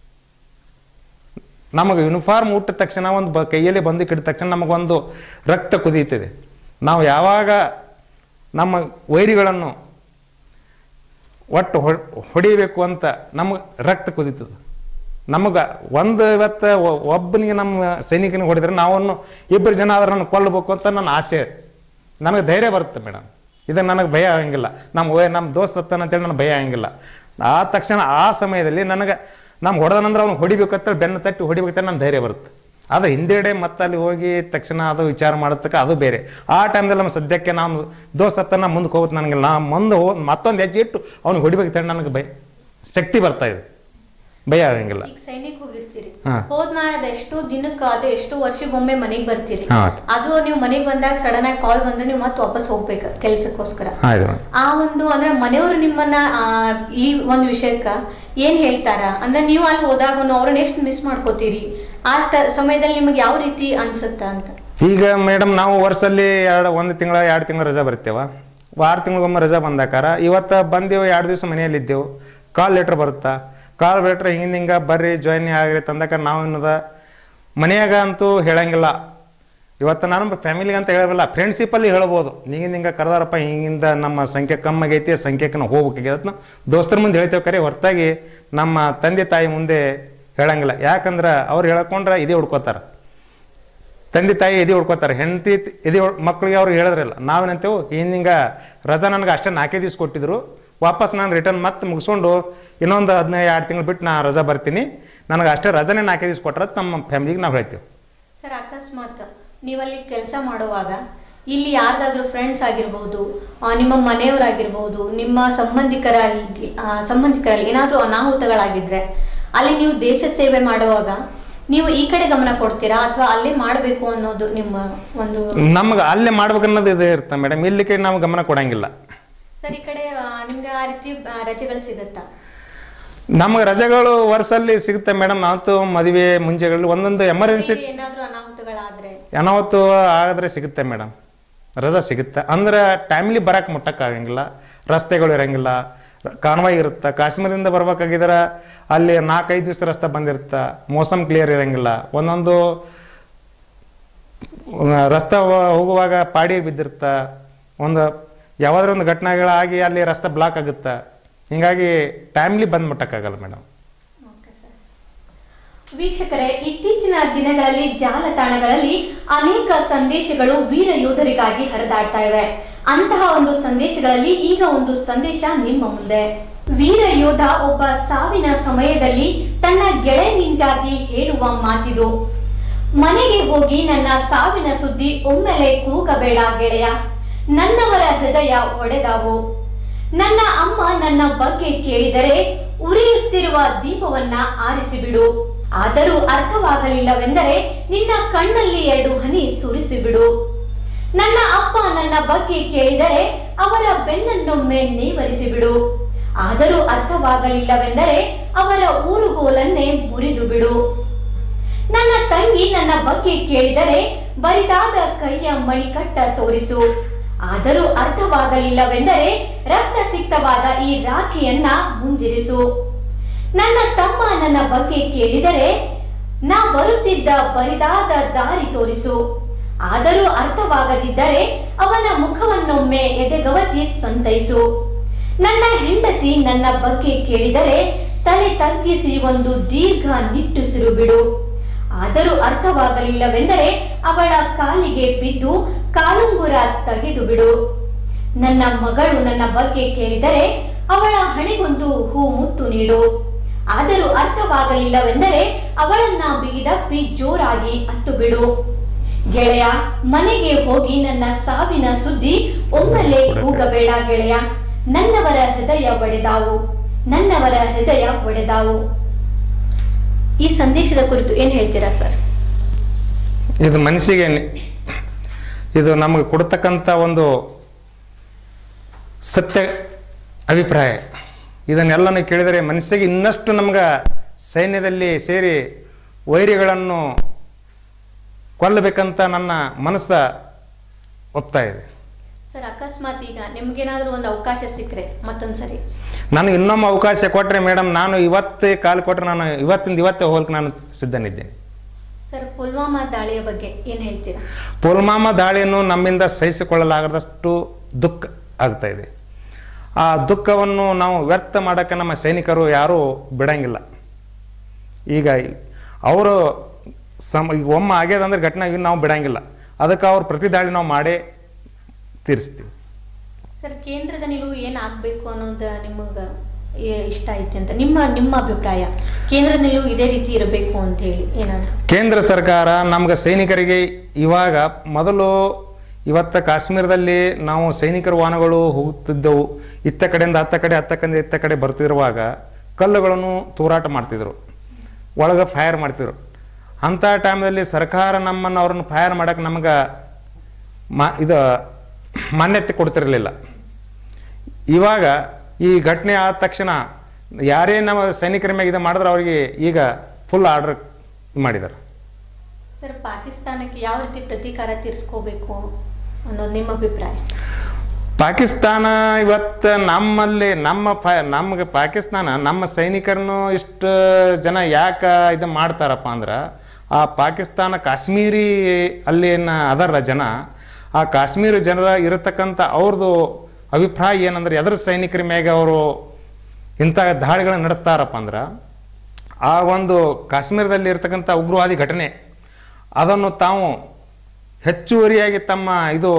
ನಮಗೆ ಯೂನಿಫಾರ್ಮ್ ಹುಟ್ಟಿದ ತಕ್ಷಣ ಒಂದು ಬ ಕೈಯಲ್ಲಿ ಬಂದು ಹಿಡಿದ ತಕ್ಷಣ ನಮಗೊಂದು ರಕ್ತ ಕುದೀತದೆ ನಾವು ಯಾವಾಗ ನಮ್ಮ ವೈರಿಗಳನ್ನು ಒಟ್ಟು ಹೊ- ಹೊಡಿಬೇಕು ಅಂತ ನಮಗೆ ರಕ್ತ ಕುದೀತದೆ ನಮಗೆ ಒಂದು ಇವತ್ತು ಒ- ಒಬ್ಬನಿಗೆ ನಮ್ಮ ಸೈನಿಕನಿಗೆ ಹೊಡೆದ್ರೆ ನಾವನ್ನು ಇಬ್ಬರು ಜನ ಆದ್ರೆ ನಾನು ಕೊಲ್ಲಬೇಕು ಅಂತ ನನ್ನ ಆಸೆ ನನಗೆ ಧೈರ್ಯ ಬರುತ್ತೆ ಮೇಡಮ್ ಇದು ನನಗೆ ಭಯ ಆಗಂಗಿಲ್ಲ ನಮ್ಮ ಓ ನಮ್ಮ ದೋಸ್ತ ಹತ್ತಾನ ಅಂತೇಳಿ ನನಗೆ ಭಯ ಆಗಂಗಿಲ್ಲ ಆ ತಕ್ಷಣ ಆ ಸಮಯದಲ್ಲಿ ನನಗೆ ನಮ್ಗೆ ಹೊಡೆದನಂದ್ರೆ ಅವ್ನು ಹೊಡಿಬೇಕಂತ ಬೆನ್ನು ತಟ್ಟಿ ಹೊಡಿಬೇಕಂತ ನನ್ನ ಧೈರ್ಯ ಬರುತ್ತೆ ಅದು ಹಿಂದೆಡೆ ಮತ್ತೆ ಅಲ್ಲಿ ಹೋಗಿ ತಕ್ಷಣ ಅದು ವಿಚಾರ ಮಾಡೋದಕ್ಕೆ ಅದು ಬೇರೆ ಆ ಟೈಮ್ದಲ್ಲಿ ನಮ್ಮ ಸದ್ಯಕ್ಕೆ ನಾವು ದೋಸ್ತ ಹತ್ತನ ಮುಂದಕ್ಕೆ ಹೋಗುತ್ತೆ ನನಗೆ ನಾ ಮುಂದೆ ಹೋ ಮತ್ತೊಂದು ಹೆಜ್ಜೆ ಇಟ್ಟು ಅವ್ನಿಗೆ ಹೊಡಿಬೇಕಂತ ನನಗೆ ಭಯ ಶಕ್ತಿ ಬರ್ತಾ ಇದೆ ಭಯ ಆಗಂಗಿಲ್ಲ ಈಗ ಸೈನಿಕ ಹೋಗಿರ್ತೀರಿ ಹಾ. ಹೋದ್ಮೇಲೆ ಅದ ಎಷ್ಟು ದಿನಕ್ಕ ಅದು ಎಷ್ಟು ವರ್ಷಕ್ಕೊಮ್ಮೆ ಮನೆಗ್ ಬರ್ತೀರಿ ಹಾ. ಅದು ನೀವು ಮನೆಗ್ ಬಂದಾಗ ಸಡನ್ ಆಗಿ ಕಾಲ್ ಬಂದ್ರೆ ನೀವು ಮತ್ತೆ ವಾಪಸ್ ಹೋಗ್ಬೇಕು ಕೆಲ್ಸಕ್ಕೋಸ್ಕರ ಆಯ್ತು ಮೇಡಮ್ ಆ ಒಂದು ಅಂದ್ರೆ ಮನೆಯವರು ನಿಮ್ಮನ್ನ ಆ, ಈ ಒಂದು ವಿಷಯಕ್ಕ ಏನ್ ಹೇಳ್ತಾರ ಅಂದ್ರೆ ನೀವು ಅಲ್ಲಿ ಹೋದಾಗ ಅವ್ರನ್ನ ಎಷ್ಟು ಮಿಸ್ ಮಾಡ್ಕೋತೀರಿ ಆ ಟ- ಸಮಯದಲ್ಲಿ ನಿಮಗೆ ಯಾವ ರೀತಿ ಅನ್ಸುತ್ತ ಅಂತ ಈಗ ಮೇಡಮ್ ನಾವು ವರ್ಷದಲ್ಲಿ ಎರಡು ಒಂದು ತಿಂಗಳ ಎರಡು ತಿಂಗಳ ರಜಾ ಬರ್ತೇವ ಆರು ತಿಂಗಳಿಗೊಮ್ಮೆ ರಜಾ ಬಂದಾಕಾರ ಇವತ್ತು ಬಂದೆವು ಎರಡು ದಿವಸ ಮನೆಯಲ್ಲಿದ್ದೆವು ಕಾಲ್ ಲೆಟ್ರ್ ಬರುತ್ತಾ ಕಾಲ್ ಲೆಟ್ರ್ ಹಿಂಗಿಂದ ಹಿಂಗೆ ಬರ್ರಿ ಜಾಯ್ನ್ ಆಗ್ರಿ ತಂದಾಕ ನಾವು ಏನದ ಮನೆಯಾಗ ಅಂತೂ ಹೇಳಂಗಿಲ್ಲ ಇವತ್ತು ನಾನು ಫ್ಯಾಮಿಲಿಗೆ ಅಂತ ಹೇಳಬಲ್ಲ ಫ್ರೆಂಡ್ಶಿಪ್ಪಲ್ಲಿ ಹೇಳ್ಬೋದು ಹಿಂಗಿಂದ ಹಿಂಗೆ ಕರೆದಾರಪ್ಪ ಹಿಂಗಿಂದ ನಮ್ಮ ಸಂಖ್ಯೆ ಕಮ್ಮಿ ಆಗೈತಿ ಸಂಖ್ಯೆಗೆ ನಾವು ಹೋಗ್ಬೇಕಾಗ್ಯದ ನಾವು ದೋಸ್ತರ ಮುಂದೆ ಹೇಳ್ತೇವೆ ಕರೆ ಹೊರತಾಗಿ ನಮ್ಮ ತಂದೆ ತಾಯಿ ಮುಂದೆ ಹೇಳಂಗಿಲ್ಲ ಯಾಕಂದ್ರೆ ಅವ್ರು ಹೇಳ್ಕೊಂಡ್ರೆ ಇದೇ ಹುಡ್ಕೋತಾರೆ ತಂದೆ ತಾಯಿ ಎದೆ ಹೊಡ್ಕೋತಾರೆ ಹೆಂಡತಿ ಎದೆ ಹೊಡ್- ಮಕ್ಳಿಗೆ ಅವ್ರು ಹೇಳಿದ್ರಲ್ಲ ನಾವೇನಂತೇವು ಹಿಂದಿಂಗ ರಜಾ ನನಗೆ ಅಷ್ಟೇ ನಾಲ್ಕೇ ದಿವ್ಸ ಕೊಟ್ಟಿದ್ರು ವಾಪಸ್ ನಾನು ರಿಟರ್ನ್ ಮತ್ತೆ ಮುಗಿಸ್ಕೊಂಡು ಇನ್ನೊಂದು ಹದಿನೈದು ಎರಡು ತಿಂಗಳು ಬಿಟ್ಟು ನಾ ರಜಾ ಬರ್ತೀನಿ ನನಗೆ ಅಷ್ಟೇ ರಜಾನೇ ನಾಲ್ಕೇ ದಿವ್ಸ ಕೊಟ್ರೆ ನಮ್ಮ ಫ್ಯಾಮಿಲಿಗೆ ನಾವು ಹೇಳ್ತೀವಿ ಸರ್ ಅಕಸ್ಮಾತ್ ನೀವಲ್ಲಿ ಕೆಲಸ ಮಾಡುವಾಗ ಇಲ್ಲಿ ಯಾರ್ದಾದ್ರೂ ಫ್ರೆಂಡ್ಸ್ ಆಗಿರ್ಬೋದು ಆ, ನಿಮ್ಮ ಮನೆಯವರಾಗಿರ್ಬೋದು ನಿಮ್ಮ ಸಂಬಂಧಿಕರಲ್ಲಿ ಆ, ಸಂಬಂಧಿಕರಲ್ಲಿ ಏನಾದರೂ ಅನಾಹುತಗಳಾಗಿದ್ರೆ ಅಲ್ಲಿ ನೀವು ದೇಶ ಸೇವೆ ಮಾಡುವಾಗ ನೀವು ಈ ಕಡೆ ಗಮನ ಕೊಡ್ತೀರಾ ಅಥವಾ ಅಲ್ಲೇ ಮಾಡಬೇಕು ಅನ್ನೋದು ನಿಮ್ಮ ಒಂದು ನಮ್ಗೆ ಅಲ್ಲೇ ಮಾಡ್ಬೇಕನ್ನೋದು ಇದೇ ಇರುತ್ತೆ ಮೇಡಮ್ ಇಲ್ಲಿ ಕಡೆ ನಾವು ಗಮನ ಕೊಡಂಗಿಲ್ಲ ಸರ್ ಈ ಕಡೆ ಆ, ನಿಮ್ಗೆ ಆ ರೀತಿ ಆ, ರಜೆಗಳು ಸಿಗುತ್ತಾ ನಮಗೆ ರಜೆಗಳು ವರ್ಷಲ್ಲಿ ಸಿಗುತ್ತೆ ಮೇಡಮ್ ಮತ್ತು ಮದುವೆ ಮುಂಜೆಗಳು ಒಂದೊಂದು ಎಮರ್ಜೆನ್ಸಿ ಇಲ್ಲಿ ಏನಾದ್ರೂ ಅನಾಹುತಗಳಾದ್ರೆ ಅನಾವತ್ತು ಆಗಿದ್ರೆ ಸಿಗುತ್ತೆ ಮೇಡಮ್ ರಜಾ ಸಿಗುತ್ತೆ ಅಂದ್ರೆ ಟೈಮ್ಲಿ ಬರಕ್ಕೆ ಮುಟ್ಟಕ್ಕಾಗಂಗಿಲ್ಲ ರಸ್ತೆಗಳು ಇರಂಗಿಲ್ಲ ಕಾನ್ವಾಯ್ ಇರುತ್ತೆ ಕಾಶ್ಮೀರದಿಂದ ಬರ್ಬೇಕಾಗಿದ್ರೆ ಅಲ್ಲಿ ನಾಲ್ಕೈದು ದಿವಸ ರಸ್ತೆ ಬಂದಿರುತ್ತೆ ಮೋಸಮ್ ಕ್ಲಿಯರ್ ಇರಂಗಿಲ್ಲ ಒಂದೊಂದು ಆ, ರಸ್ತೆ ಹೋ- ಹೋಗುವಾಗ ಪಾಡಿ ಬಿದ್ದಿರುತ್ತೆ ಒಂದು ಯಾವ್ದಾದ್ರು ಒಂದು ಘಟನೆಗಳಾಗಿ ಅಲ್ಲಿ ರಸ್ತೆ ಬ್ಲಾಕ್ ಆಗುತ್ತೆ ಹಿಂಗಾಗಿ ಟೈಮ್ಲಿ ಬಂದು ಮುಟ್ಟಕ್ಕಾಗಲ್ಲ ಮೇಡಮ್ ಓಕೆ ಸರ್. ವೀಕ್ಷಕರೇ ಇತ್ತೀಚಿನ ದಿನಗಳಲ್ಲಿ ಜಾಲತಾಣಗಳಲ್ಲಿ ಅನೇಕ ಸಂದೇಶಗಳು ವೀರ ಯೋಧರಿಗಾಗಿ ಹರಿದಾಡ್ತಾ ಇವೆ ಅಂತಹ ಒಂದು ಸಂದೇಶಗಳಲ್ಲಿ ಈಗ ಒಂದು ಸಂದೇಶ ನಿಮ್ಮ ಮುಂದೆ ವೀರ ಯೋಧ ಒಬ್ಬ ಸಾವಿನ ಸಮಯದಲ್ಲಿ ತನ್ನ ಗೆಳೆಯನಿಗಾಗಿ ಹೇಳುವ ಮಾತಿದು ಮನೆಗೆ ಹೋಗಿ ನನ್ನ ಸಾವಿನ ಸುದ್ದಿ ಒಮ್ಮೆಲೆ ಕೂಗಬೇಡ ಗೆಳೆಯ ನನ್ನವರ ಹೃದಯ ಒಡೆದಾವು ನನ್ನ ಅಮ್ಮ ನನ್ನ ಬಗ್ಗೆ ಕೇಳಿದರೆ ಉರಿಯುತ್ತಿರುವ ದೀಪವನ್ನ ಆರಿಸಿಬಿಡು ಆದರೂ ಅರ್ಥವಾಗಲಿಲ್ಲವೆಂದರೆ ನಿನ್ನ ಕಣ್ಣಲ್ಲಿ ಎರಡು ಹನಿ ಸುರಿಸಿಬಿಡು ನನ್ನ ಅಪ್ಪ ನನ್ನ ಬಗ್ಗೆ ಕೇಳಿದರೆ ಅವರ ಬೆನ್ನನ್ನೊಮ್ಮೆ ನೇವರಿಸಿಬಿಡು ಆದರೂ ಅರ್ಥವಾಗಲಿಲ್ಲವೆಂದರೆ ಅವರ ಊರುಗೋಲನ್ನೇ ಮುರಿದು ಬಿಡು ನನ್ನ ತಂಗಿ ನನ್ನ ಬಗ್ಗೆ ಕೇಳಿದರೆ ಬರಿದಾದ ಕೈಯ ಮಣಿಕಟ್ಟ ತೋರಿಸು ಆದರೂ ಅರ್ಥವಾಗಲಿಲ್ಲವೆಂದರೆ ರಕ್ತ ಸಿಕ್ತವಾದ ಈ ರಾಖಿಯನ್ನ ಮುಂದಿರಿಸು ನನ್ನ ತಮ್ಮ ನನ್ನ ಬಗ್ಗೆ ಕೇಳಿದರೆ ನಾ ಬರುತ್ತಿದ್ದ ಬರಿದಾದ ದಾರಿ ತೋರಿಸು ಆದರೂ ಅರ್ಥವಾಗದಿದ್ದರೆ ಅವನ ಮುಖವನ್ನೊಮ್ಮೆ ಎದೆಗವಚಿ ಸಂತೈಸು ನನ್ನ ಹೆಂಡತಿ ನನ್ನ ಬಗ್ಗೆ ಕೇಳಿದರೆ ತಲೆ ತಗ್ಗಿಸಿ ಒಂದು ದೀರ್ಘ ನಿಟ್ಟುಸಿರು ಬಿಡು ಆದರೂ ಅರ್ಥವಾಗಲಿಲ್ಲವೆಂದರೆ ಅವಳ ಕಾಲಿಗೆ ಬಿದ್ದು ಕಾಲುಂಗುರ ತೆಗೆದು ಬಿಡು ನನ್ನ ಮಗಳು ನನ್ನ ಬಗ್ಗೆ ಕೇಳಿದರೆ ಅವಳ ಹಣೆಗೊಂದು ಹೂ ಮುತ್ತು ನೀಡು ಆದರೂ ಅರ್ಥವಾಗಲಿಲ್ಲವೆಂದರೆ ಅವಳನ್ನ ಬಿಗಿದಪ್ಪಿ ಜೋರಾಗಿ ಅತ್ತು ಬಿಡು ಗೆಳೆಯ ಮನೆಗೆ ಹೋಗಿ ನನ್ನ ಸಾವಿನ ಸುದ್ದಿ ಒಮ್ಮೆಲೆ ಕೂಗಬೇಡ ಗೆಳೆಯ ನನ್ನವರ ಹೃದಯ ಒಡೆದಾವು ನನ್ನವರ ಹೃದಯ ಒಡೆದಾವು ಈ ಸಂದೇಶದ ಕುರಿತು ಏನ್ ಹೇಳ್ತೀರಾ ಸರ್ ಇದು ಮನಸ್ಸಿಗೆ ನಿ- ಇದು ನಮಗೆ ಕೊಡ್ತಕ್ಕಂಥ ಒಂದು ಸತ್ಯ ಅಭಿಪ್ರಾಯ ಇದನ್ನೆಲ್ಲನೂ ಕೇಳಿದರೆ ಮನಸ್ಸಿಗೆ ಇನ್ನಷ್ಟು ನಮ್ಗೆ ಸೈನ್ಯದಲ್ಲಿ ಸೇರಿ ವೈರಿಗಳನ್ನು ಕೊಲ್ಲಬೇಕಂತ ನನ್ನ ಮನಸ್ಸ ಒಪ್ತಾ ಇದೆ ಸರ್ ಅಕಸ್ಮಾತ್ ಈಗ ನಿಮ್ಗೇನಾದ್ರೂ ಒಂದು ಅವಕಾಶ ಸಿಕ್ಕರೆ ಮತ್ತೊಂದ್ಸರಿ ನನಗೆ ಇನ್ನೊಮ್ಮೆ ಅವಕಾಶ ಕೊಟ್ಟರೆ ಮೇಡಮ್ ನಾನು ಇವತ್ತೇ ಕಾಲು ಕೊಟ್ಟರೆ ನಾನು ಇವತ್ತಿಂದ ಇವತ್ತೇ ಹೋಗಕ್ಕೆ ನಾನು ಸಿದ್ಧನಿದ್ದೇನೆ ಸರ್ ಪುಲ್ವಾಮಾ ದಾಳಿಯ ಬಗ್ಗೆ ಏನ್ ಹೇಳ್ತೀರಾ ಪುಲ್ವಾಮಾ ದಾಳಿಯನ್ನು ನಮ್ಮಿಂದ ಸಹಿಸಿಕೊಳ್ಳಲಾಗದಷ್ಟು ದುಃಖ ಆಗ್ತಾ ಇದೆ ಆ ದುಃಖವನ್ನು ನಾವು ವ್ಯರ್ಥ ಮಾಡೋಕ್ಕೆ ನಮ್ಮ ಸೈನಿಕರು ಯಾರೂ ಬಿಡಂಗಿಲ್ಲ ಈಗ ಅವರು ಸಮ ಈಗ ಒಮ್ಮೆ ಆಗ್ಯದಂದ್ರೆ ಘಟನೆ ಈಗ ನಾವು ಬಿಡಂಗಿಲ್ಲ ಅದಕ್ಕೆ ಅವ್ರು ಪ್ರತಿ ದಾಳಿ ನಾವು ಮಾಡೇ ತೀರಿಸ್ತೀವಿ ಸರ್ ಕೇಂದ್ರದ ನಿಲುವು ಏನ್ ಆಗ್ಬೇಕು ಅನ್ನೋದು ನಿಮಗ ಏ- ಇಷ್ಟ ಐತಿ ಅಂತ ನಿಮ್ಮ ನಿಮ್ಮ ಅಭಿಪ್ರಾಯ ಕೇಂದ್ರದ ನಿಲುವು ಇದೇ ರೀತಿ ಇರಬೇಕು ಅಂತ ಹೇಳಿ ಏನಾದ್ರು ಕೇಂದ್ರ ಸರ್ಕಾರ ನಮ್ಗೆ ಸೈನಿಕರಿಗೆ ಇವಾಗ ಮೊದಲು ಇವತ್ತ ಕಾಶ್ಮೀರದಲ್ಲಿ ನಾವು ಸೈನಿಕರ ವಾಹನಗಳು ಹೋಗುತ್ತಿದ್ದವು ಇತ್ತ ಕಡೆಯಿಂದ ಹತ್ತ ಕಡೆ ಹತ್ತ ಕಡೆಯಿಂದ ಇತ್ತ ಕಡೆ ಬರ್ತಿರುವಾಗ ಕಲ್ಲುಗಳನ್ನು ತೂರಾಟ ಮಾಡ್ತಿದ್ರು ಒಳಗೆ ಫೈರ್ ಮಾಡ್ತಿದ್ರು ಅಂಥ ಟೈಮ್ದಲ್ಲಿ ಸರ್ಕಾರ ನಮ್ಮನ್ನು ಅವ್ರನ್ನ ಫೈರ್ ಮಾಡಕ್ಕೆ ನಮ್ಗೆ ಮಾ ಇದು ಮಾನ್ಯತೆ ಕೊಡ್ತಿರಲಿಲ್ಲ ಇವಾಗ ಈ ಘಟನೆ ಆದ ತಕ್ಷಣ ಯಾರೇ ನಮ್ಮ ಸೈನಿಕರ ಮೇಲೆ ಇದು ಮಾಡಿದ್ರೆ ಅವರಿಗೆ ಈಗ ಫುಲ್ ಆರ್ಡರ್ ಮಾಡಿದ್ದಾರೆ ಸರ್ ಪಾಕಿಸ್ತಾನಕ್ಕೆ ಯಾವ ರೀತಿ ಪ್ರತೀಕಾರ ತೀರಿಸ್ಕೋಬೇಕು ಅನ್ನೋದು ನಿಮ್ಮ ಅಭಿಪ್ರಾಯ ಪಾಕಿಸ್ತಾನ ಇವತ್ತು ನಮ್ಮಲ್ಲಿ ನಮ್ಮ ಫ ನಮ್ಗೆ ಪಾಕಿಸ್ತಾನ ನಮ್ಮ ಸೈನಿಕರನ್ನು ಇಷ್ಟು ಜನ ಯಾಕೆ ಇದು ಮಾಡ್ತಾರಪ್ಪ ಅಂದ್ರೆ ಆ ಪಾಕಿಸ್ತಾನ ಕಾಶ್ಮೀರಿ ಅಲ್ಲಿನ ಅದರ ಜನ ಆ ಕಾಶ್ಮೀರ ಜನರ ಇರತಕ್ಕಂಥ ಅವ್ರದ್ದು ಅಭಿಪ್ರಾಯ ಏನಂದ್ರೆ ಎದ್ರ ಸೈನಿಕರ ಮ್ಯಾಗೆ ಅವರು ಇಂಥ ದಾಳಿಗಳನ್ನ ನಡೆಸ್ತಾರಪ್ಪ ಅಂದ್ರೆ ಆ ಒಂದು ಕಾಶ್ಮೀರದಲ್ಲಿ ಇರತಕ್ಕಂಥ ಉಗ್ರವಾದಿ ಘಟನೆ ಅದನ್ನು ತಾವು ಹೆಚ್ಚುವರಿಯಾಗಿ ತಮ್ಮ ಇದು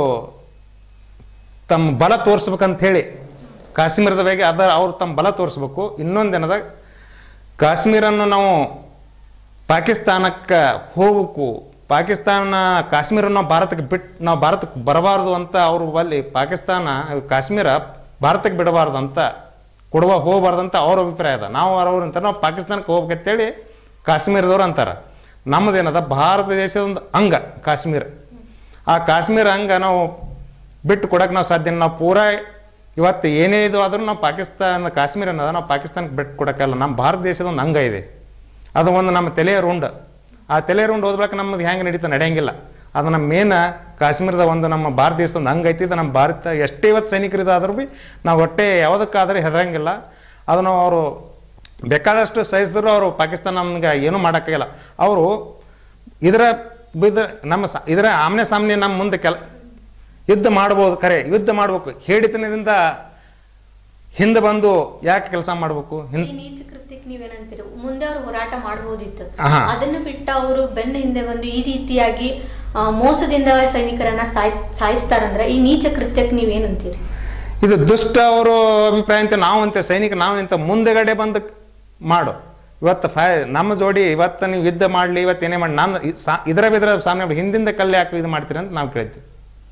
ತಮ್ಮ ಬಲ ತೋರಿಸ್ಬೇಕಂತ ಹೇಳಿ ಕಾಶ್ಮೀರದ ಬಗ್ಗೆ ಅದ ಅವ್ರು ತಮ್ಮ ಬಲ ತೋರಿಸ್ಬೇಕು ಇನ್ನೊಂದು ದಿನದಾಗ ಕಾಶ್ಮೀರನ್ನು ನಾವು ಪಾಕಿಸ್ತಾನಕ್ಕೆ ಹೋಗ್ಬೇಕು ಪಾಕಿಸ್ತಾನ ಕಾಶ್ಮೀರ ನಾವು ಭಾರತಕ್ಕೆ ಬಿಟ್ಟು ನಾವು ಭಾರತಕ್ಕೆ ಬರಬಾರ್ದು ಅಂತ ಅವರು ಅಲ್ಲಿ ಪಾಕಿಸ್ತಾನ ಕಾಶ್ಮೀರ ಭಾರತಕ್ಕೆ ಬಿಡಬಾರ್ದು ಅಂತ ಕೊಡುವ ಹೋಗಬಾರ್ದು ಅಂತ ಅವ್ರ ಅಭಿಪ್ರಾಯ ಅದ ನಾವು ಅವ್ರ ಅಂತ ನಾವು ಪಾಕಿಸ್ತಾನಕ್ಕೆ ಹೋಗ್ಬೇಕಂತೇಳಿ ಕಾಶ್ಮೀರದವ್ರು ಅಂತಾರೆ ನಮ್ಮದೇನದ ಭಾರತ ದೇಶದ ಒಂದು ಅಂಗ ಕಾಶ್ಮೀರ ಆ ಕಾಶ್ಮೀರ ಅಂಗ ನಾವು ಬಿಟ್ಟು ಕೊಡಕ್ಕೆ ನಾವು ಸಾಧ್ಯ ಇಲ್ಲ. ನಾವು ಪೂರಾ ಇವತ್ತು ಏನೇ ಇದು ಆದ್ರೂ ನಾವು ಪಾಕಿಸ್ತಾನ ಕಾಶ್ಮೀರ ಅನ್ನೋದ ನಾವು ಪಾಕಿಸ್ತಾನಕ್ಕೆ ಬಿಟ್ಟು ಕೊಡೋಕ್ಕಲ್ಲ ನಮ್ಮ ಭಾರತ ದೇಶದ ಒಂದು ಅಂಗ ಇದೆ ಅದು ಒಂದು ನಮ್ಮ ತಲೆಯ ರುಂಡ ಆ ತಲೆಯ ರುಂಡ್ ಓದ್ಬೇಕು ನಮ್ಮದು ಹೆಂಗೆ ನಡೀತಾ ನಡೆಯಂಗಿಲ್ಲ ಅದು ನಮ್ಮ ಮೇನ ಕಾಶ್ಮೀರದ ಒಂದು ನಮ್ಮ ಭಾರತ ದೇಶದ ಒಂದು ಅಂಗ ಐತಿ ಇದು ನಮ್ಮ ಭಾರತ ಎಷ್ಟೇ ಇವತ್ತು ಸೈನಿಕರಿದಾದ್ರೂ ಭೀ ನಾವು ಹೊಟ್ಟೆ ಯಾವುದಕ್ಕಾದ್ರೆ ಹೆದರಂಗಿಲ್ಲ ಅದನ್ನು ಅವರು ಬೇಕಾದಷ್ಟು ಸಹಿಸಿದ್ರು ಅವರು ಪಾಕಿಸ್ತಾನ ನಮ್ಗೆ ಏನೂ ಮಾಡೋಕ್ಕಾಗಿಲ್ಲ ಅವರು ಇದರ ಬಿದ್ರ ನಮ್ಮ ಸ ಇದರ ಆಮ್ನೆ ಸಾಮ್ನೆ ನಮ್ಮ ಮುಂದೆ ಕೆಲ ಯುದ್ಧ ಮಾಡ್ಬೋದು ಖರೆ ಯುದ್ಧ ಮಾಡ್ಬೇಕು ಹೇಳಿತನದಿಂದ ಹಿಂದೆ ಬಂದು ಯಾಕೆ ಕೆಲಸ ಮಾಡ್ಬೇಕು ಹಿಂದ್ ಈ ನೀಚ ಕೃತ್ಯಕ್ಕೆ ನೀವೇನಂತೀರಿ ಮುಂದೆ ಅವರು ಹೋರಾಟ ಮಾಡಬಹುದಿತ್ತು ಆಹಾ. ಅದನ್ನು ಬಿಟ್ಟು ಅವರು ಬೆನ್ನ ಹಿಂದೆ ಬಂದು ಈ ರೀತಿಯಾಗಿ ಆ, ಮೋಸದಿಂದ ಸೈನಿಕರನ್ನ ಸಾಯ್ ಸಾಯಿಸ್ತಾರಂದ್ರೆ ಈ ನೀಚ ಕೃತ್ಯಕ್ಕೆ ನೀವೇನಂತೀರಿ ಇದು ದುಷ್ಟ ಅವರು ಅಭಿಪ್ರಾಯ ಅಂತ ನಾವು ಅಂತ ಸೈನಿಕ ನಾವು ಇಂತ ಮುಂದೆಗಡೆ ಬಂದು ಮಾಡು ಇವತ್ತು ಫೈ ನಮ್ಮ ಜೋಡಿ ಇವತ್ತು ನೀವು ಯುದ್ಧ ಮಾಡಲಿ ಇವತ್ತು ಏನೇ ಮಾಡಿ ನಾನು ಇ- ಸಾ- ಇದರ ಬಿದ್ರ ಸಾಮನೆ ಹಿಂದಿಂದ ಕಲ್ಲು ಯಾಕೆ ಇದು ಮಾಡ್ತೀರಿ ಅಂತ ನಾವು ಕೇಳ್ತೀವಿ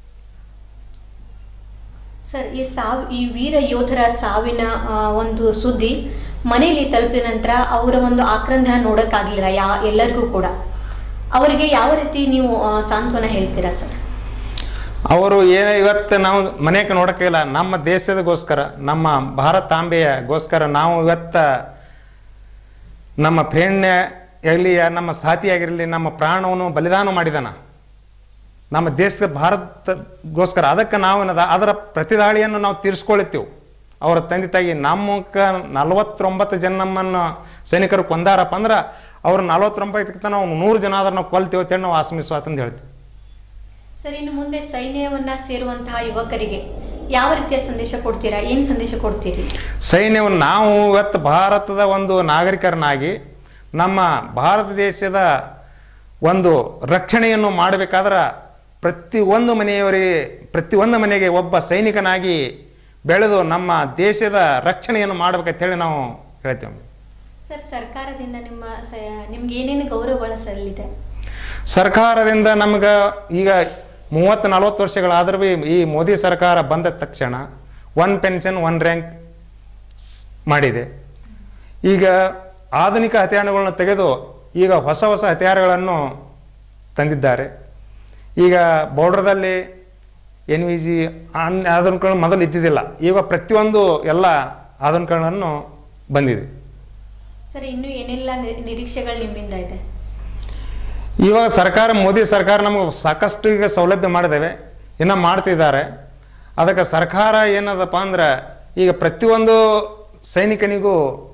ಸರ್ ಈ ಸಾವ್ ಈ ವೀರ ಯೋಧರ ಸಾವಿನ ಆ, ಒಂದು ಸುದ್ದಿ ಮನೆಯಲ್ಲಿ ತಲುಪಿದ ನಂತರ ಅವರ ಒಂದು ಆಕ್ರಂದನ ನೋಡೋಕ್ಕಾಗಲಿಲ್ಲ ಯಾ ಎಲ್ಲರಿಗೂ ಕೂಡ ಅವರಿಗೆ ಯಾವ ರೀತಿ ನೀವು ಆ, ಸಾಂತ್ವನ ಹೇಳ್ತೀರಾ ಸರ್ ಅವರು ಏನೇ ಇವತ್ತು ನಾವು ಮನೆಗೆ ನೋಡೋಕ್ಕಿಲ್ಲ ನಮ್ಮ ದೇಶದಗೋಸ್ಕರ ನಮ್ಮ ಭಾರತಾಂಬೆಯಗೋಸ್ಕರ ನಾವು ಇವತ್ತ ನಮ್ಮ ಪ್ರೇರಣೆ ಆಗಲಿ ನಮ್ಮ ಸಾಥಿಯಾಗಿರಲಿ ನಮ್ಮ ಪ್ರಾಣವನ್ನು ಬಲಿದಾನ ಮಾಡಿದಾನ ನಮ್ಮ ದೇಶ ಭಾರತಗೋಸ್ಕರ ಅದಕ್ಕೆ ನಾವು ಏನದ ಅದರ ಪ್ರತಿದಾಳಿಯನ್ನು ನಾವು ತೀರಿಸ್ಕೊಳ್ತೀವಿ ಅವರ ತಂದೆ ತಾಯಿ ನಮ್ಮಕ್ಕ ನಲವತ್ತೊಂಬತ್ತು ಜನ ನಮ್ಮನ್ನು ಸೈನಿಕರು ಕೊಂದಾರಪ್ಪ ಅಂದ್ರೆ ಅವ್ರು ನಲವತ್ತೊಂಬತ್ತಕ್ಕಿಂತ ನಾವು ನೂರು ಜನ ಆದ್ರೆ ನಾವು ಕೊಲ್ತೀವಿ ಅಂತೇಳಿ ನಾವು ಆಶ್ರಮಿಸುವ ಅಂತ ಹೇಳ್ತೀವಿ ಸರ್ ಇನ್ನು ಮುಂದೆ ಸೈನ್ಯವನ್ನ ಸೇರುವಂತಹ ಯುವಕರಿಗೆ ಯಾವ ರೀತಿಯ ಸಂದೇಶ ಕೊಡ್ತೀರಾ ಏನ್ ಸಂದೇಶ ಕೊಡ್ತೀರಿ ಸೈನ್ಯವನ್ನು ನಾವು ಇವತ್ತು ಭಾರತದ ಒಂದು ನಾಗರಿಕರನಾಗಿ ನಮ್ಮ ಭಾರತ ದೇಶದ ಒಂದು ರಕ್ಷಣೆಯನ್ನು ಮಾಡಬೇಕಾದ್ರೆ ಪ್ರತಿಯೊಂದು ಮನೆಯವರಿಗೆ ಪ್ರತಿಯೊಂದು ಮನೆಗೆ ಒಬ್ಬ ಸೈನಿಕನಾಗಿ ಬೆಳೆದು ನಮ್ಮ ದೇಶದ ರಕ್ಷಣೆಯನ್ನು ಮಾಡ್ಬೇಕಂತ ಹೇಳಿ ನಾವು ಹೇಳ್ತೇವೆ ಸರ್ ಸರ್ಕಾರದಿಂದ ನಿಮ್ಮ ಸ- ನಿಮ್ಗೆ ಏನೇನು ಗೌರವಗಳ ಸಲ್ಲಿದೆ ಸರ್ಕಾರದಿಂದ ನಮ್ಗೆ ಈಗ ಮೂವತ್ತು ನಲವತ್ತು ವರ್ಷಗಳಾದ್ರೂ ಭೀ ಈ ಮೋದಿ ಸರ್ಕಾರ ಬಂದ ತಕ್ಷಣ ಒನ್ ಪೆನ್ಷನ್ ಒನ್ ರ್ಯಾಂಕ್ ಮಾಡಿದೆ ಈಗ ಆಧುನಿಕ ಹತ್ಯಾರಗಳನ್ನು ತೆಗೆದು ಈಗ ಹೊಸ ಹೊಸ ಹತ್ಯಾರಗಳನ್ನು ತಂದಿದ್ದಾರೆ ಈಗ ಬಾರ್ಡರ್ದಲ್ಲಿ ಎನ್ ವಿ ಜಿ ಆಧುನಿಕಗಳು ಮೊದಲು ಇದ್ದಿದ್ದಿಲ್ಲ ಈಗ ಪ್ರತಿಯೊಂದು ಎಲ್ಲ ಆಧುನಿಕಗಳನ್ನು ಬಂದಿದೆ ಸರ್ ಇನ್ನು ಏನೆಲ್ಲ ನಿ- ನಿರೀಕ್ಷೆಗಳು ನಿಮ್ಮಿಂದ ಇದೆ ಇವಾಗ ಸರ್ಕಾರ ಮೋದಿ ಸರ್ಕಾರ ನಮಗೆ ಸಾಕಷ್ಟು ಈಗ ಸೌಲಭ್ಯ ಮಾಡಿದ್ದೇವೆ ಇನ್ನು ಮಾಡ್ತಿದ್ದಾರೆ ಅದಕ್ಕೆ ಸರ್ಕಾರ ಏನದಪ್ಪ ಅಂದ್ರೆ ಈಗ ಪ್ರತಿಯೊಂದು ಸೈನಿಕನಿಗೂ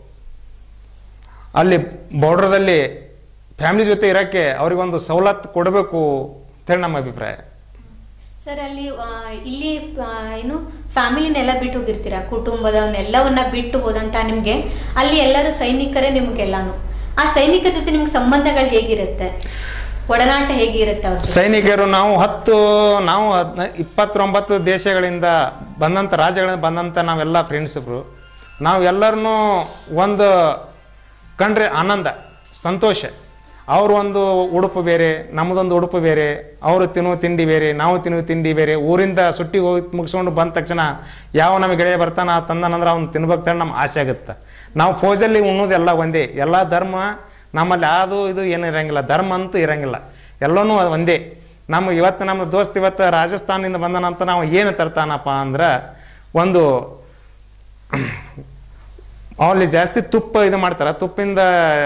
ಅಲ್ಲಿ ಬಾರ್ಡರ್ದಲ್ಲಿ ಫ್ಯಾಮಿಲಿ ಜೊತೆ ಇರೋಕ್ಕೆ ಅವ್ರಿಗೊಂದು ಸವಲತ್ತು ಕೊಡಬೇಕು ಅಂತೇಳಿ ನಮ್ಮ ಅಭಿಪ್ರಾಯ ಸರ್ ಅಲ್ಲಿ ಆ, ಇಲ್ಲಿ ಆ, ಏನು ಫ್ಯಾಮಿಲಿನೆಲ್ಲ ಬಿಟ್ಟು ಹೋಗಿರ್ತೀರಾ ಕುಟುಂಬದವನ್ನೆಲ್ಲವನ್ನ ಬಿಟ್ಟು ಹೋದಂತ ನಿಮ್ಗೆ ಅಲ್ಲಿ ಎಲ್ಲರೂ ಸೈನಿಕರೇ ನಿಮ್ಗೆಲ್ಲಾನು ಆ ಸೈನಿಕರ ಜೊತೆ ನಿಮ್ಗೆ ಸಂಬಂಧಗಳು ಹೇಗಿರುತ್ತೆ ಒಡನಾಟ ಹೇಗಿರುತ್ತೆ ಅವ್ರ ಜೊತೆ? ಸೈನಿಕರು ನಾವು ಹತ್ತು ನಾವು ಹದ್ನ ಇಪ್ಪತ್ತೊಂಬತ್ತು ದೇಶಗಳಿಂದ ಬಂದಂಥ ರಾಜ್ಯಗಳಿಂದ ಬಂದಂಥ ನಾವೆಲ್ಲ ಫ್ರೆಂಡ್ಸ್ಗಳು ನಾವು ಎಲ್ಲರನ್ನೂ ಒಂದು ಕಂಡ್ರೆ ಆನಂದ ಸಂತೋಷ ಅವ್ರ ಒಂದು ಉಡುಪು ಬೇರೆ ನಮ್ಮದೊಂದು ಉಡುಪು ಬೇರೆ ಅವರು ತಿನ್ನುವ ತಿಂಡಿ ಬೇರೆ ನಾವು ತಿನ್ನುವ ತಿಂಡಿ ಬೇರೆ ಊರಿಂದ ಸುಟ್ಟಿ ಹೋಗಿ ಮುಗಿಸ್ಕೊಂಡು ಬಂದ ತಕ್ಷಣ ಯಾವ ನಮಗೆ ಗೆಳೆಯ ಬರ್ತಾನ ತಂದನಂದ್ರೆ ಅವ್ನು ತಿನ್ಬೇಕು ನಮ್ಮ ಆಸೆ ಆಗುತ್ತೆ ನಾವು ಫೌಜಲ್ಲಿ ಉಣ್ಣೋದೆಲ್ಲ ಒಂದೇ ಎಲ್ಲ ಧರ್ಮ ನಮ್ಮಲ್ಲಿ ಅದು ಇದು ಏನು ಇರಂಗಿಲ್ಲ ಧರ್ಮ ಅಂತೂ ಇರಂಗಿಲ್ಲ ಎಲ್ಲನೂ ಅದು ಒಂದೇ ನಮ್ಮ ಇವತ್ತು ನಮ್ಮ ದೋಸ್ತ್ ಇವತ್ತು ರಾಜಸ್ಥಾನದಿಂದ ಬಂದನಂತ ನಾವು ಏನು ತರ್ತಾನಪ್ಪ ಅಂದ್ರೆ ಒಂದು ಅಲ್ಲಿ ಜಾಸ್ತಿ ತುಪ್ಪ ಇದು ಮಾಡ್ತಾರೆ ತುಪ್ಪಿಂದ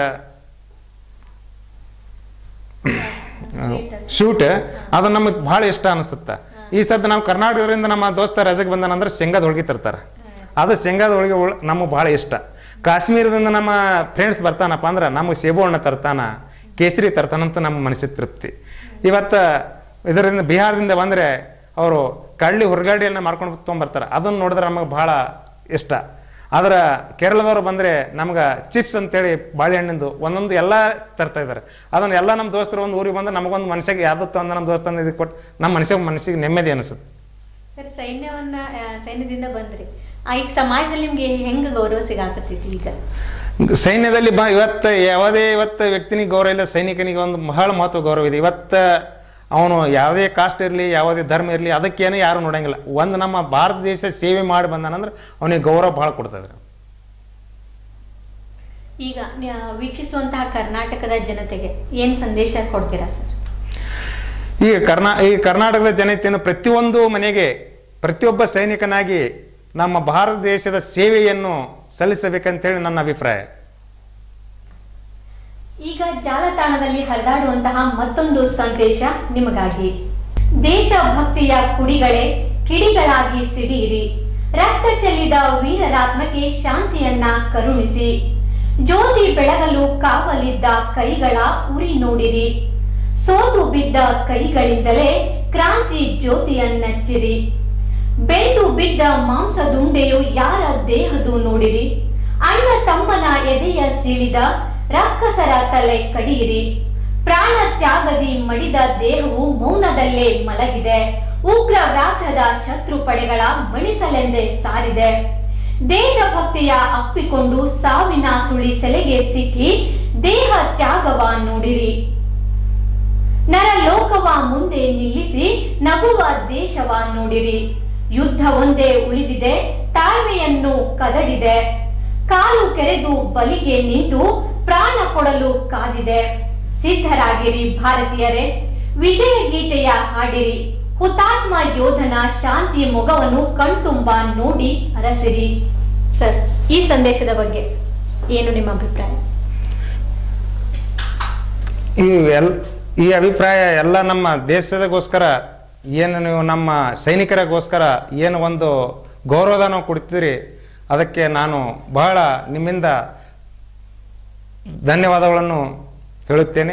Sweet ಅಷ್ಟೇ. ಶೂಟ್ ಅದು ನಮಗೆ ಭಾಳ ಇಷ್ಟ ಅನಿಸುತ್ತೆ ಈ ಸದ್ದ ನಾವು ಕರ್ನಾಟಕದಿಂದ ನಮ್ಮ ದೋಸ್ತ ರಜೆಗೆ ಬಂದನಂದ್ರೆ ಶೇಂಗಾದ ಹೋಳಿಗೆ ತರ್ತಾರೆ ಅದು ಶೇಂಗಾದ ಹೋಳಿಗೆ ಉಳ್- ನಮಗೆ ಭಾಳ ಇಷ್ಟ ಕಾಶ್ಮೀರದಿಂದ ನಮ್ಮ ಫ್ರೆಂಡ್ಸ್ ಬರ್ತಾನಪ್ಪ ಅಂದ್ರೆ ನಮಗೆ ಸೇಬು ಹಣ್ಣು ತರ್ತಾನ ಕೇಸರಿ ತರ್ತಾನಂತ ನಮ್ಮ ಮನಸ್ಸಿಗೆ ತೃಪ್ತಿ ಇವತ್ತು ಇದರಿಂದ ಬಿಹಾರದಿಂದ ಬಂದರೆ ಅವರು ಕಳ್ಳಿ ಹುರ್ಗಾಡಿಯನ್ನು ಮಾರ್ಕೊಂಡು ತೊಗೊಂಬರ್ತಾರೆ ಅದನ್ನು ನೋಡಿದ್ರೆ ನಮಗೆ ಭಾಳ ಇಷ್ಟ ಆದ್ರೆ ಕೇರಳದವ್ರು ಬಂದರೆ ನಮ್ಗೆ ಚಿಪ್ಸ್ ಅಂತೇಳಿ ಬಾಳೆಹಣ್ಣಿಂದು ಒಂದೊಂದು ಎಲ್ಲ ತರ್ತಾ ಇದ್ದಾರೆ ಅದನ್ನು ಎಲ್ಲ ನಮ್ಮ ದೋಸ್ತರು ಒಂದು ಊರಿಗೆ ಬಂದ್ರೆ ನಮಗೊಂದು ಮನಸ್ಸಿಗೆ ಯಾವ್ದತ್ತು ಒಂದು ನಮ್ಮ ದೋಸ್ತ ಇದು ಕೊಟ್ಟು ನಮ್ಮ ಮನಸ್ಸಿಗೆ ಮನಸ್ಸಿಗೆ ನೆಮ್ಮದಿ ಅನಿಸುತ್ತೆ ಸರ್ ಸೈನ್ಯವನ್ನ ಆ, ಸೈನ್ಯದಿಂದ ಬಂದ್ರಿ ಆ, ಈಗ ಸಮಾಜದಲ್ಲಿ ನಿಮ್ಗೆ ಹೆಂಗ್ ಗೌರವ ಸಿಗಾಕತ್ತೈತಿ ಈಗ ಸೈನ್ಯದಲ್ಲಿ ಬಾ ಇವತ್ತು ಯಾವುದೇ ಇವತ್ತು ವ್ಯಕ್ತಿನಿಗೆ ಗೌರವ ಇಲ್ಲ ಸೈನಿಕನಿಗೆ ಒಂದು ಬಹಳ ಮಹತ್ವ ಗೌರವ ಇದೆ ಇವತ್ತು ಅವನು ಯಾವುದೇ ಕಾಸ್ಟ್ ಇರಲಿ ಯಾವುದೇ ಧರ್ಮ ಇರಲಿ ಅದಕ್ಕೇನು ಯಾರು ನೋಡಂಗಿಲ್ಲ ಒಂದು ನಮ್ಮ ಭಾರತ ದೇಶ ಸೇವೆ ಮಾಡಿ ಬಂದಾನಂದ್ರೆ ಅವನಿಗೆ ಗೌರವ ಭಾಳ ಕೊಡ್ತದೆ ಈಗ ನ್ಯಾ- ವೀಕ್ಷಿಸುವಂತಹ ಕರ್ನಾಟಕದ ಜನತೆಗೆ ಏನ್ ಸಂದೇಶ ಕೊಡ್ತೀರಾ ಸರ್ ಈ ಕರ್ನಾ ಈ ಕರ್ನಾಟಕದ ಜನತೆಯನ್ನು ಪ್ರತಿಯೊಂದು ಮನೆಗೆ ಪ್ರತಿಯೊಬ್ಬ ಸೈನಿಕನಾಗಿ ನಮ್ಮ ಭಾರತ ದೇಶದ ಸೇವೆಯನ್ನು ಸಲ್ಲಿಸಬೇಕಂತೇಳಿ ನನ್ನ ಅಭಿಪ್ರಾಯ ಈಗ ಜಾಲತಾಣದಲ್ಲಿ ಹರಿದಾಡುವಂತಹ ಮತ್ತೊಂದು ಸಂದೇಶ ನಿಮಗಾಗಿ ದೇಶ ಭಕ್ತಿಯ ಕುಡಿಗಳೇ ಕಿಡಿಗಳಾಗಿ ಸಿಡಿಯಿರಿ ರಕ್ತ ಚೆಲ್ಲಿದ ವೀರರಾತ್ಮಕ್ಕೆ ಶಾಂತಿಯನ್ನ ಕರುಣಿಸಿ ಜ್ಯೋತಿ ಬೆಳಗಲು ಕಾವಲಿದ್ದ ಕೈಗಳ ಉರಿ ನೋಡಿರಿ ಸೋತು ಬಿದ್ದ ಕೈಗಳಿಂದಲೇ ಕ್ರಾಂತಿ ಜ್ಯೋತಿಯನ್ನಚ್ಚಿರಿ ಬೆಂದು ಬಿದ್ದ ಮಾಂಸದುಂಡೆಯು ಯಾರ ದೇಹದು ನೋಡಿರಿ ಅಣ್ಣ ತಮ್ಮನ ಎದೆಯ ಸೀಳಿದ ರಕ್ಕಸರ ತಲೆ ಕಡಿಯಿರಿ ಪ್ರಾಣ ತ್ಯಾಗದಿ ಮಡಿದ ದೇಹವು ಮೌನದಲ್ಲೇ ಮಲಗಿದೆ ಉಗ್ರ ವ್ಯಾಘ್ರದ ಶತ್ರು ಪಡೆಗಳ ಮಣಿಸಲೆಂದೇ ಸಾರಿದೆ ದೇಶಭಕ್ತಿಯ ಅಪ್ಪಿಕೊಂಡು ಸಾವಿನ ಸುಳಿ ಸೆಲೆಗೆ ಸಿಕ್ಕಿ ದೇಹ ತ್ಯಾಗವ ನೋಡಿರಿ ನರಲೋಕವ ಮುಂದೆ ನಿಲ್ಲಿಸಿ ನಗುವ ದೇಶವ ನೋಡಿರಿ ಯುದ್ಧ ಒಂದೇ ಉಳಿದಿದೆ ತಾಳ್ಮೆಯನ್ನು ಕದಡಿದೆ ಕಾಲು ಕೆರೆದು ಬಲಿಗೆ ನಿಂತು ಪ್ರಾಣ ಕೊಡಲು ಕಾದಿದೆ ಸಿದ್ಧರಾಗಿರಿ ಭಾರತೀಯರೇ ವಿಜಯ ಗೀತೆಯ ಹಾಡಿರಿ ಹುತಾತ್ಮ ಯೋಧನ ಶಾಂತಿ ಮೊಗವನ್ನು ಕಣ್ತುಂಬ ನೋಡಿ ಅರಸಿರಿ ಸರ್ ಈ ಸಂದೇಶದ ಬಗ್ಗೆ ಏನು ನಿಮ್ಮ ಅಭಿಪ್ರಾಯ ಈ ಎಲ್ ಈ ಅಭಿಪ್ರಾಯ ಎಲ್ಲ ನಮ್ಮ ದೇಶದಗೋಸ್ಕರ ಏನು ನೀವು ನಮ್ಮ ಸೈನಿಕರಿಗೋಸ್ಕರ ಏನು ಒಂದು ಗೌರವದ ನಾವು ಕೊಡ್ತೀರಿ ಅದಕ್ಕೆ ನಾನು ಬಹಳ ನಿಮ್ಮಿಂದ ಧನ್ಯವಾದಗಳನ್ನು ಹೇಳುತ್ತೇನೆ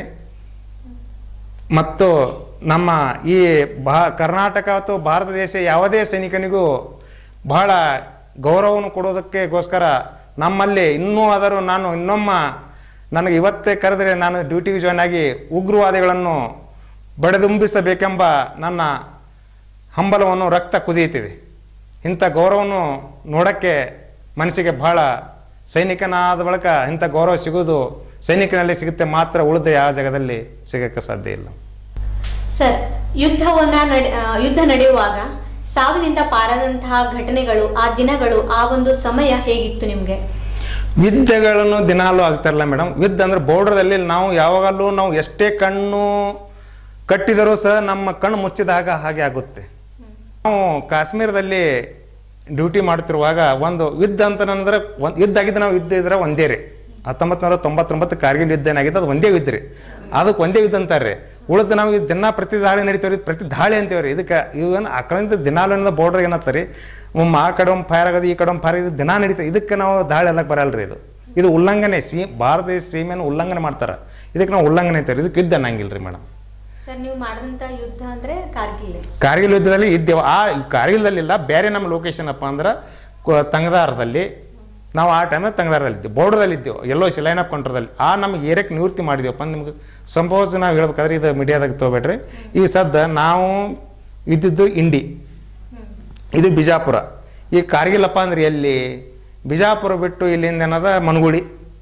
ಮತ್ತು ನಮ್ಮ ಈ ಭಾ ಕರ್ನಾಟಕ ಅಥವಾ ಭಾರತ ದೇಶ ಯಾವುದೇ ಸೈನಿಕನಿಗೂ ಬಹಳ ಗೌರವವನ್ನು ಕೊಡೋದಕ್ಕೆಗೋಸ್ಕರ ನಮ್ಮಲ್ಲಿ ಇನ್ನೂ ಆದರೂ ನಾನು ಇನ್ನೊಮ್ಮ ನನಗೆ ಇವತ್ತೇ ಕರೆದರೆ ನಾನು ಡ್ಯೂಟಿಗೆ ಜಾಯ್ನ್ ಆಗಿ ಉಗ್ರವಾದಿಗಳನ್ನು ಬಡಿದುಂಬಿಸಬೇಕೆಂಬ ನನ್ನ ಹಂಬಲವನ್ನು ರಕ್ತ ಕುದಿಯುತ್ತಿದೆ ಇಂಥ ಗೌರವವನ್ನು ನೋಡೋಕ್ಕೆ ಮನಸ್ಸಿಗೆ ಬಹಳ ಸೈನಿಕನಾದ ಬಳಿಕ ಇಂಥ ಗೌರವ ಸಿಗೋದು ಸೈನಿಕನಲ್ಲಿ ಸಿಗುತ್ತೆ ಮಾತ್ರ ಉಳಿದ ಯಾವ ಜಾಗದಲ್ಲಿ ಸಿಗೋಕ್ಕೆ ಸಾಧ್ಯ ಇಲ್ಲ ಸರ್ ಯುದ್ಧವನ್ನ ನಡೆ ಆ, ಯುದ್ಧ ನಡೆಯುವಾಗ ಸಾವಿನಿಂದ ಪಾರಾದಂತಹ ಘಟನೆಗಳು ಆ ದಿನಗಳು ಆ ಒಂದು ಸಮಯ ಹೇಗಿತ್ತು ನಿಮ್ಗೆ ಯುದ್ಧಗಳನ್ನು ದಿನಾಲೂ ಆಗ್ತಾರಲ್ಲ ಮೇಡಮ್ ಯುದ್ಧ ಅಂದ್ರೆ ಬೋರ್ಡರ್ದಲ್ಲಿ ನಾವು ಯಾವಾಗಲೂ ನಾವು ಎಷ್ಟೇ ಕಣ್ಣು ಕಟ್ಟಿದರೂ ಸಹ ನಮ್ಮ ಕಣ್ಣು ಮುಚ್ಚಿದಾಗ ಹಾಗೆ ಆಗುತ್ತೆ ನಾವು ಕಾಶ್ಮೀರದಲ್ಲಿ ಡ್ಯೂಟಿ ಮಾಡ್ತಿರುವಾಗ ಒಂದು ಯುದ್ಧ ಅಂತ ಅಂದ್ರೆ ಒಂದು ಯುದ್ಧ ಆಗಿದ್ದು ನಾವು ಯುದ್ಧ ಇದ್ರೆ ಒಂದೇ ರೀ ಹತ್ತೊಂಬತ್ತು ನೂರ ತೊಂಬತ್ತೊಂಬತ್ತು ಕಾರ್ಗಿಲ್ ಯುದ್ಧ ಏನಾಗಿತ್ತು ಅದು ಒಂದೇ ಯುದ್ಧ ರೀ ಅದಕ್ಕೆ ಒಂದೇ ಯುದ್ಧ ಅಂತಾರೆ ಉಳಿದ ನಾವು ಈ ದಿನ ಪ್ರತಿ ದಾಳಿ ನಡೀತೀವ್ರಿ ಪ್ರತಿ ದಾಳಿ ಅಂತೀವ್ರಿ ಇದಕ್ಕೆ ಇವನ್ ಅಕಲಿಂದ ದಿನಾಲು ಬೋರ್ಡರ್ ಏನತ್ತಾರೆ ಒಮ್ಮೆ ಆ ಕಡೆ ಒಂದು ಫೈರ್ ಆಗೋದು ಈ ಕಡೆ ಒಂದು ಫೈರ್ ಇದು ದಿನ ನಡೀತದೆ ಇದಕ್ಕೆ ನಾವು ದಾಳಿ ಎಲ್ಲಕ್ಕೆ ಬರಲ್ರಿ ಇದು ಇದು ಉಲ್ಲಂಘನೆ ಸಿ ಭಾರತ ದೇಶ ಸೀಮೆಯನ್ನು ಉಲ್ಲಂಘನೆ ಮಾಡ್ತಾರೆ ಇದಕ್ಕೆ ನಾವು ಉಲ್ಲಂಘನೆ ಅಂತೀವಿ ಇದಕ್ಕೆ ಯುದ್ಧ ಅನ್ನಂಗಿಲ್ಲ ರೀ ಮೇಡಮ್ ಸರ್ ನೀವು ಮಾಡಿದಂತ ಯುದ್ಧ ಅಂದ್ರೆ ಕಾರ್ಗಿಲ್ ಕಾರ್ಗಿಲ್ ಯುದ್ಧದಲ್ಲಿ ಇದ್ದೇವೆ ಆ ಕಾರ್ಗಿಲ್ದಲ್ಲಿಲ್ಲ ಬೇರೆ ನಮ್ಮ ಲೊಕೇಶನ್ ಅಪ್ಪ ಅಂದ್ರೆ ಕ- ತಂಗದಾರದಲ್ಲಿ ನಾವು ಆ ಟೈಮಲ್ಲಿ ತಂಗದಾರದಲ್ಲಿ ಇದ್ದೇವೆ ಬೋರ್ಡರ್ದಲ್ಲಿ ಇದ್ದೇವೆ ಎಲ್ಲೋ ಲೈನ್ ಆಫ್ ಕಂಟ್ರೋದಲ್ಲಿ ಆ ನಮಗೆ ಏರಕ್ಕೆ ನಿವೃತ್ತಿ ಮಾಡಿದೆವಪ್ಪ ನಿಮ್ಗೆ ಸಂಪೋಸ್ ನಾವು ಹೇಳ್ಬೇಕಾದ್ರೆ ಇದು ಮೀಡಿಯಾದಾಗ ತೊಗೊಬೇಡ್ರಿ ಈ ಸದ್ದ ನಾವು ಇದ್ದಿದ್ದು ಇಂಡಿ ಇದು ಬಿಜಾಪುರ ಈ ಕಾರ್ಗಿಲಪ್ಪ ಅಂದ್ರೆ ಎಲ್ಲಿ ಬಿಜಾಪುರ ಬಿಟ್ಟು ಇಲ್ಲಿಂದ ಏನದ ಮನಗುಳಿ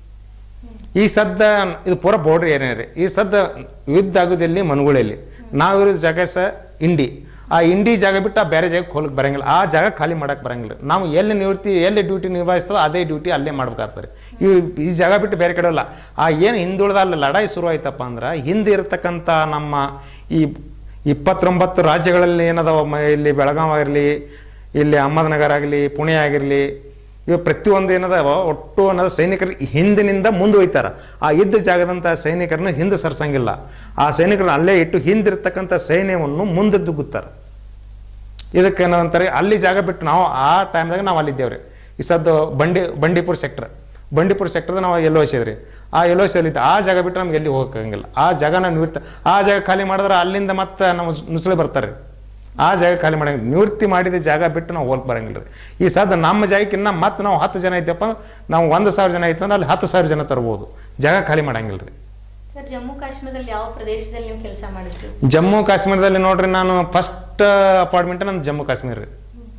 ಈ ಸದ್ದ ಇದು ಪೂರ ಬೋರ್ಡರ್ ಏರಿಯಾ ರೀ ಈ ಸದ್ದ ಯುದ್ಧ ಆಗೋದಲ್ಲಿ ಮನಗುಳಿಯಲ್ಲಿ ನಾವಿರೋ ಜಾಗ ಸ ಇಂಡಿ ಆ ಇಂಡಿ ಜಾಗ ಬಿಟ್ಟು ಆ ಬೇರೆ ಜಾಗಕ್ಕೆ ಹೋಗಕ್ಕೆ ಬರಂಗಿಲ್ಲ ಆ ಜಾಗ ಖಾಲಿ ಮಾಡಕ್ಕೆ ಬರಂಗಿಲ್ಲ ನಾವು ಎಲ್ಲಿ ನಿವೃತ್ತಿ ಎಲ್ಲಿ ಡ್ಯೂಟಿ ನಿರ್ವಹಿಸ್ತದೋ ಅದೇ ಡ್ಯೂಟಿ ಅಲ್ಲೇ ಮಾಡ್ಬೇಕಾಗ್ತದೆ ಈ ಈ ಜಾಗ ಬಿಟ್ಟು ಬೇರೆ ಕಡೆ ಇಲ್ಲ ಆ ಏನು ಹಿಂದುಳಿದ ಅಲ್ಲಿ ಲಡಾಯಿ ಶುರು ಆಯ್ತಪ್ಪ ಅಂದ್ರೆ ಹಿಂದೆ ಇರತಕ್ಕಂಥ ನಮ್ಮ ಈ ಇಪ್ಪತ್ತೊಂಬತ್ತು ರಾಜ್ಯಗಳಲ್ಲಿ ಏನದಾವ ಮ- ಇಲ್ಲಿ ಬೆಳಗಾವಿ ಆಗಿರಲಿ ಇಲ್ಲಿ ಅಹಮದ್ನಗರ ಆಗಲಿ ಪುಣೆ ಆಗಿರಲಿ ಇವು ಪ್ರತಿಯೊಂದು ಏನದಾವ ಒಟ್ಟು ಅನ್ನೋದು ಸೈನಿಕರು ಹಿಂದಿನಿಂದ ಮುಂದೆ ಒಯ್ತಾರ ಆ ಇದ್ದ ಜಾಗದಂಥ ಸೈನಿಕರನ್ನು ಹಿಂದೆ ಸರ್ಸಂಗಿಲ್ಲ ಆ ಸೈನಿಕರನ್ನ ಅಲ್ಲೇ ಇಟ್ಟು ಹಿಂದಿರ್ತಕ್ಕಂಥ ಸೈನ್ಯವನ್ನು ಮುಂದೆ ದುಗ್ಗುತ್ತಾರೆ ಇದಕ್ಕೆ ಏನಂತಾರೆ ಅಲ್ಲಿ ಜಾಗ ಬಿಟ್ಟು ನಾವು ಆ ಟೈಮ್ದಾಗ ನಾವು ಅಲ್ಲಿದ್ದೇವ್ರಿ ಈ ಸದ್ದು ಬಂಡಿ ಬಂಡೀಪುರ ಸೆಕ್ಟರ್ ಬಂಡೀಪುರ ಸೆಕ್ಟರ್ ನಾವು ಎಲ್ಲೋ ರೀ ಆ ಎಲ್ಲೋ ಇದ್ದು ಆ ಜಾಗ ಬಿಟ್ಟು ನಮ್ಗೆ ಎಲ್ಲಿ ಹೋಗಕ್ಕಾಗಂಗಿಲ್ಲ ಆ ಜಾಗನ ನಿವೃತ್ತ ಆ ಜಾಗ ಖಾಲಿ ಮಾಡಿದ್ರೆ ಅಲ್ಲಿಂದ ಮತ್ತೆ ನಾವು ನುಸುಳಿ ಬರ್ತಾರೆ ಆ ಜಾಗ ಖಾಲಿ ಮಾಡಂಗಿಲ್ಲ ನಿವೃತ್ತಿ ಮಾಡಿದ ಜಾಗ ಬಿಟ್ಟು ನಾವು ಹೋಗಕ್ಕೆ ಬರಂಗಿಲ್ಲ ರೀ ಈ ಸದ್ದ ನಮ್ಮ ಜಾಗಕ್ಕಿನ್ನ ಮತ್ತೆ ನಾವು ಹತ್ತು ಜನ ಇದ್ದಪ್ಪ ಅಂದ್ರೆ ನಾವು ಒಂದು ಸಾವಿರ ಜನ ಇತ್ತಂದ್ರೆ ಅಲ್ಲಿ ಹತ್ತು ಸಾವಿರ ಜನ ತರ್ಬೋದು ಜಾಗ ಖಾಲಿ ಮಾಡಂಗಿಲ್ಲ ರೀ ಸರ್ ಜಮ್ಮು ಕಾಶ್ಮೀರದಲ್ಲಿ ಯಾವ ಪ್ರದೇಶದಲ್ಲಿ ನೀವು ಕೆಲಸ ಮಾಡಿದ್ರಿ ಜಮ್ಮು ಕಾಶ್ಮೀರದಲ್ಲಿ ನೋಡ್ರಿ ನಾನು ಫಸ್ಟ್ ಅಪಾರ್ಟ್ಮೆಂಟ್ ನಂದು ಜಮ್ಮು ಕಾಶ್ಮೀರ ರೀ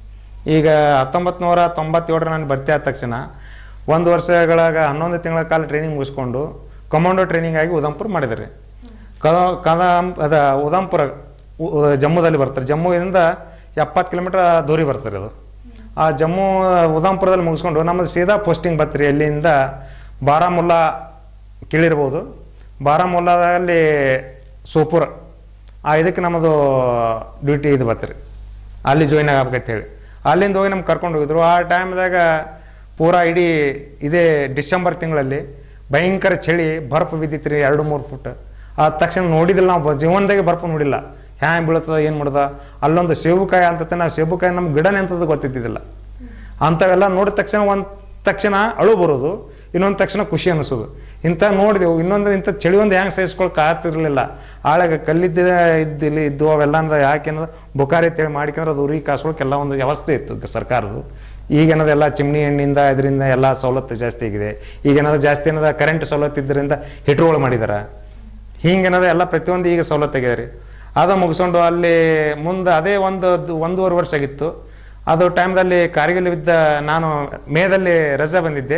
ಈಗ ಹತ್ತೊಂಬತ್ತು ನೂರ ತೊಂಬತ್ತೇಳರ ನಾನು ಭರ್ತಿ ಆದ ತಕ್ಷಣ ಒಂದು ವರ್ಷಗಳಾಗ ಹನ್ನೊಂದು ತಿಂಗಳ ಕಾಲ ಟ್ರೈನಿಂಗ್ ಮುಗಿಸ್ಕೊಂಡು ಕಮಾಂಡೋ ಟ್ರೈನಿಂಗ್ ಆಗಿ ಉದಂಪುರ್ ಮಾಡಿದ್ರಿ ಕದ ಕದಂ ಅದ ಉದಂಪುರ ಉ- ಉ- ಜಮ್ಮುದಲ್ಲಿ ಬರ್ತಾರೆ ಜಮ್ಮುವಿಂದ ಎಪ್ಪತ್ತು ಕಿಲೋಮೀಟ್ರ್ ದೂರಿ ಬರ್ತಾರೆ ಅದು ಆ ಜಮ್ಮು ಉದಂಪುರದಲ್ಲಿ ಮುಗಿಸ್ಕೊಂಡು ನಮ್ಮದು ಸೀದಾ ಪೋಸ್ಟಿಂಗ್ ಬರ್ತೀರಿ ಅಲ್ಲಿಂದ ಬಾರಾಮುಲ್ಲಾ ಕೇಳಿರ್ಬೋದು ಬಾರಾಮುಲ್ಲಾದಲ್ಲಿ ಸೋಪುರ ಆ ಇದಕ್ಕೆ ನಮ್ಮದು ಡ್ಯೂಟಿ ಇದು ಬರ್ತೀರಿ ಅಲ್ಲಿ ಜಾಯ್ನ್ ಆಗ್ಬೇಕಂತ ಹೇಳಿ ಅಲ್ಲಿಂದ ಹೋಗಿ ನಮ್ಗೆ ಕರ್ಕೊಂಡು ಹೋಗಿದ್ರು ಆ ಟೈಮ್ದಾಗ ಪೂರಾ ಇಡೀ ಇದೇ ಡಿಸೆಂಬರ್ ತಿಂಗಳಲ್ಲಿ ಭಯಂಕರ ಚಳಿ ಬರ್ಫ್ ಬಿದ್ದಿತ್ತು ರೀ ಎರಡು ಮೂರು ಫುಟ್ ಆ ತಕ್ಷಣ ನೋಡಿದಿಲ್ಲ ನಾವು ಬ- ಜೀವನದಾಗೆ ಬರ್ಫ್ ನೋಡಿಲ್ಲ ಹ್ಯಾಂಗ್ ಬೀಳ್ತದ ಏನು ಮಾಡ್ದ ಅಲ್ಲೊಂದು ಸೇಬುಕಾಯಿ ಅಂತ ನಾವು ಸೇಬುಕಾಯಿ ನಮ್ಮ ಗಿಡನೇ ಅಂತದ್ದು ಗೊತ್ತಿದ್ದಿಲ್ಲ ಅಂಥವೆಲ್ಲ ನೋಡಿದ ತಕ್ಷಣ ಒಂದು ತಕ್ಷಣ ಅಳು ಬರೋದು ಇನ್ನೊಂದು ತಕ್ಷಣ ಖುಷಿ ಅನಿಸೋದು ಇಂಥ ನೋಡಿದೆವು ಇನ್ನೊಂದು ಇಂಥ ಚಳಿ ಒಂದು ಹೆಂಗೆ ಸಹಿಸ್ಕೊಳಕ್ಕೆ ಆಗ್ತಿರ್ಲಿಲ್ಲ ಆಳಾಗ ಕಲ್ಲಿದ್ದ ಇದ್ದಿಲ್ಲ ಇದ್ದು ಅವೆಲ್ಲ ಅಂದ್ರೆ ಯಾಕೆ ಅನ್ನೋದು ಬುಕಾರಿ ಅಂತೇಳಿ ಮಾಡಿಕೊಂಡ್ರೆ ಅದು ಉರಿ ಕಾಸ್ಕೊಳಕ್ಕೆಲ್ಲ ಒಂದು ವ್ಯವಸ್ಥೆ ಇತ್ತು ಗ- ಸರ್ಕಾರದ್ದು ಈಗ ಏನದೆಲ್ಲ ಚಿಮ್ನಿ ಎಣ್ಣಿಂದ ಇದರಿಂದ ಎಲ್ಲ ಸವಲತ್ತು ಜಾಸ್ತಿ ಆಗಿದೆ ಈಗ ಏನದ ಜಾಸ್ತಿ ಏನದ ಕರೆಂಟ್ ಸವಲತ್ತು ಇದ್ದರಿಂದ ಹಿಟ್ರುಗಳು ಮಾಡಿದಾರೆ ಹಿಂಗೇನದ ಎಲ್ಲ ಪ್ರತಿಯೊಂದು ಈಗ ಸವಲತ್ತಾಗಿದೆ ರೀ ಅದು ಮುಗಿಸ್ಕೊಂಡು ಅಲ್ಲಿ ಮುಂದೆ ಅದೇ ಒಂದು ಒಂದೂವರೆ ವರ್ಷ ಆಗಿತ್ತು ಅದು ಟೈಮ್ದಲ್ಲಿ ಕಾರ್ಗಿಲ್ ಯುದ್ಧ ನಾನು ಮೇದಲ್ಲಿ ರಜೆ ಬಂದಿದ್ದೆ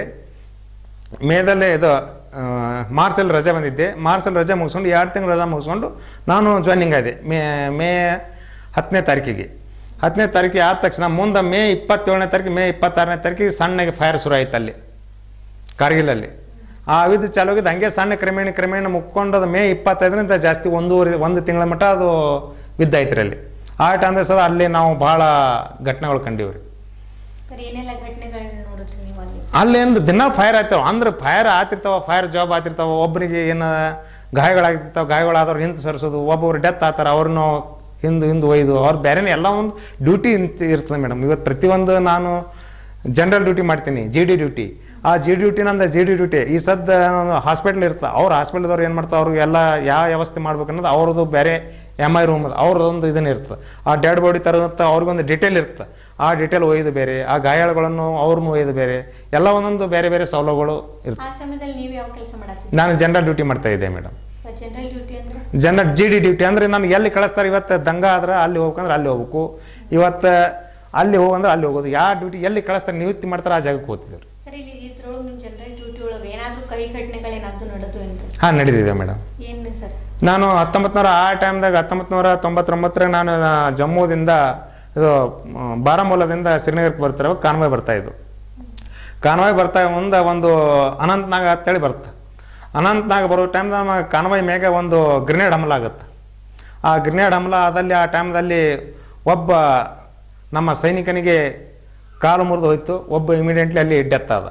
ಮೇದಲ್ಲಿ ಇದು ಆ, ಮಾರ್ಚಲ್ಲಿ ರಜೆ ಬಂದಿದ್ದೆ ಮಾರ್ಚಲ್ಲಿ ರಜೆ ಮುಗಿಸ್ಕೊಂಡು ಎರಡು ತಿಂಗಳು ರಜೆ ಮುಗಿಸ್ಕೊಂಡು ನಾನು ಜಾಯ್ನಿಂಗ್ ಆದೆ ಮೇ ಮೇ ಹತ್ತನೇ ತಾರೀಕಿಗೆ ಹತ್ತನೇ ತಾರೀಕಿಗೆ ಆದ ತಕ್ಷಣ ಮುಂದೆ ಮೇ ಇಪ್ಪತ್ತೇಳನೇ ತಾರೀಕು ಮೇ ಇಪ್ಪತ್ತಾರನೇ ತಾರೀಕಿಗೆ ಸಣ್ಣಗೆ ಫೈರ್ ಶುರು ಆಯ್ತು ಅಲ್ಲಿ ಕಾರ್ಗಿಲಲ್ಲಿ ಆ ಅವಿದ್ದು ಚಾಲು ಆಗಿದ್ದು ಹಂಗೆ ಸಣ್ಣ ಕ್ರಮೇಣ ಕ್ರಮೇಣ ಮುಕ್ಕೊಂಡು ಅದು ಮೇ ಇಪ್ಪತ್ತೈದರಿಂದ ಜಾಸ್ತಿ ಒಂದೂವರೆ ಒಂದು ತಿಂಗಳ ಮಟ್ಟ ಅದು ಬಿದ್ದಾಯ್ತು ರೀ ಅಲ್ಲಿ ಆ ಟೈಮ್ದಾಗ ಸದ ಅಲ್ಲಿ ನಾವು ಭಾಳ ಘಟನೆಗಳು ಕಂಡೀವಿ ರೀ ಸರ್ ಏನೆಲ್ಲ ಘಟನೆಗಳನ್ನ ನೋಡಿದ್ರಿ ನೀವು ಅಲ್ಲಿ ಅಲ್ಲೇನು ದಿನ ಫೈರ್ ಆಯ್ತಾವ ಅಂದ್ರೆ ಫೈರ್ ಆತಿರ್ತಾವ ಫೈರ್ ಜಾಬ್ ಆತಿರ್ತಾವ ಒಬ್ಬರಿಗೆ ಏನು ಗಾಯಗಳಾಗಿರ್ತಾವ ಗಾಯಗಳಾದವ್ರು ಹಿಂದೆ ಸರಿಸೋದು ಒಬ್ಬೊಬ್ರು ಡೆತ್ ಆತಾರ ಅವ್ರನ್ನ ಹಿಂದೆ ಹಿಂದೆ ಒಯ್ದು ಅವ್ರು ಬೇರೆನೇ ಎಲ್ಲ ಒಂದು ಡ್ಯೂಟಿ ಇರ್ತದೆ ಮೇಡಮ್ ಇವತ್ತು ಪ್ರತಿಯೊಂದು ನಾನು ಜನರಲ್ ಡ್ಯೂಟಿ ಮಾಡ್ತೀನಿ ಜಿ ಡಿ ಡ್ಯೂಟಿ ಆ ಜಿ ಡ್ಯೂಟಿ ನಂದು ಜಿ ಡಿ ಡ್ಯೂಟಿ ಈ ಸದ್ದ ಹಾಸ್ಪಿಟ್ಲ್ ಇರ್ತಾ ಅವ್ರು ಹಾಸ್ಪಿಟ್ಲ್ದವ್ರು ಏನು ಮಾಡ್ತಾರೆ ಅವ್ರಿಗೆ ಎಲ್ಲ ಯಾವ ವ್ಯವಸ್ಥೆ ಮಾಡ್ಬೇಕು ಅನ್ನೋದು ಅವ್ರದ್ದು ಬೇರೆ ಎಮ್ ಐ ರೂಮ್ ಅವ್ರದ್ದೊಂದು ಇದನ್ನ ಇರ್ತದೆ ಆ ಡೆಡ್ ಬಾಡಿ ತರುವಂಥ ಅವ್ರಿಗೊಂದು ಡಿಟೇಲ್ ಇರ್ತದೆ ಆ ಡಿಟೇಲ್ ಒಯ್ದು ಬೇರೆ ಆ ಗಾಯಾಳುಗಳನ್ನು ಅವ್ರನ್ನೂ ಒಯ್ದು ಬೇರೆ ಎಲ್ಲ ಒಂದೊಂದು ಬೇರೆ ಬೇರೆ ಸೌಲಭ್ಯಗಳು ಇರ್ತದೆ ಆ ಸಮಯದಲ್ಲಿ ನೀವು ಯಾವ ಕೆಲಸ ಮಾಡತ್ತೀರಿ ನಾನು ಜನರಲ್ ಡ್ಯೂಟಿ ಮಾಡ್ತಾ ಇದ್ದೆ ಮೇಡಮ್ ಸರ್ ಜನರಲ್ ಡ್ಯೂಟಿ ಅಂದ್ರೆ ಜನರಲ್ ಜಿ ಡಿ ಡ್ಯೂಟಿ ಅಂದ್ರೆ ನಾನು ಎಲ್ಲಿ ಕಳಿಸ್ತಾರೆ ಇವತ್ತು ದಂಗ ಆದ್ರೆ ಅಲ್ಲಿ ಹೋಗ್ಬೇಕಂದ್ರೆ ಅಲ್ಲಿ ಹೋಗ್ಬೇಕು ಇವತ್ತು ಅಲ್ಲಿ ಹೋಗಂದ್ರೆ ಅಲ್ಲಿ ಹೋಗೋದು ಯಾವ ಡ್ಯೂಟಿ ಎಲ್ಲಿ ಕಳಿಸ್ತಾರೆ ನಿವೃತ್ತಿ ಮಾಡ್ತಾರೆ ಆ ಜಾಗಕ್ಕೆ ಹೋಗ್ತಿದ್ದೇವೆ ಸರ್ ಇಲ್ಲಿ ಇದ್ರೊಳಗೆ ನಿಮ್ಮ ಜನರಲ್ ಡ್ಯೂಟಿ ಒಳಗೆ ಏನಾದರೂ ಕೈ ಘಟನೆಗಳೇನಾದ್ರು ನಡೆದು ಏನ್ರಿ ಹಾಂ ನಡೀತಿದೆ ಮೇಡಮ್ ಏನು ಸರ್ ನಾನು ಹತ್ತೊಂಬತ್ತು ನೂರ ಆ ಟೈಮ್ದಾಗ ಹತ್ತೊಂಬತ್ತು ನೂರ ತೊಂಬತ್ತೊಂಬತ್ತರಾಗ ನಾನು ಆ, ಜಮ್ಮುದಿಂದ ಇದು ಮ್, ಬಾರಾಮುಲಾದಿಂದ ಶ್ರೀನಗರಕ್ಕೆ ಬರ್ತಾರೆ ಕಾನ್ವಾಯ್ ಬರ್ತಾ ಇದ್ದು ಕಾನ್ವಾಯ್ ಬರ್ತಾ ಮುಂದೆ ಒಂದು ಅನಂತ್ನಾಗ ಅಂತೇಳಿ ಬರುತ್ತೆ ಅನಂತ್ನಾಗ ಬರೋ ಟೈಮ್ದಾಗ ನಮ್ಮ ಕಾನ್ವಾಯ್ ಮ್ಯಾಗ ಒಂದು ಗ್ರೆನೇಡ್ ಹಮಲ ಆಗುತ್ತೆ ಆ ಗ್ರೆನೇಡ್ ಹಮಲ ಆದಲ್ಲಿ ಆ ಟೈಮ್ದಲ್ಲಿ ಒಬ್ಬ ನಮ್ಮ ಸೈನಿಕನಿಗೆ ಕಾಲು ಮುರಿದು ಹೋಯ್ತು ಒಬ್ಬ ಇಮಿಡಿಯೇಟ್ಲಿ ಅಲ್ಲಿ ಡೆತ್ ಆದ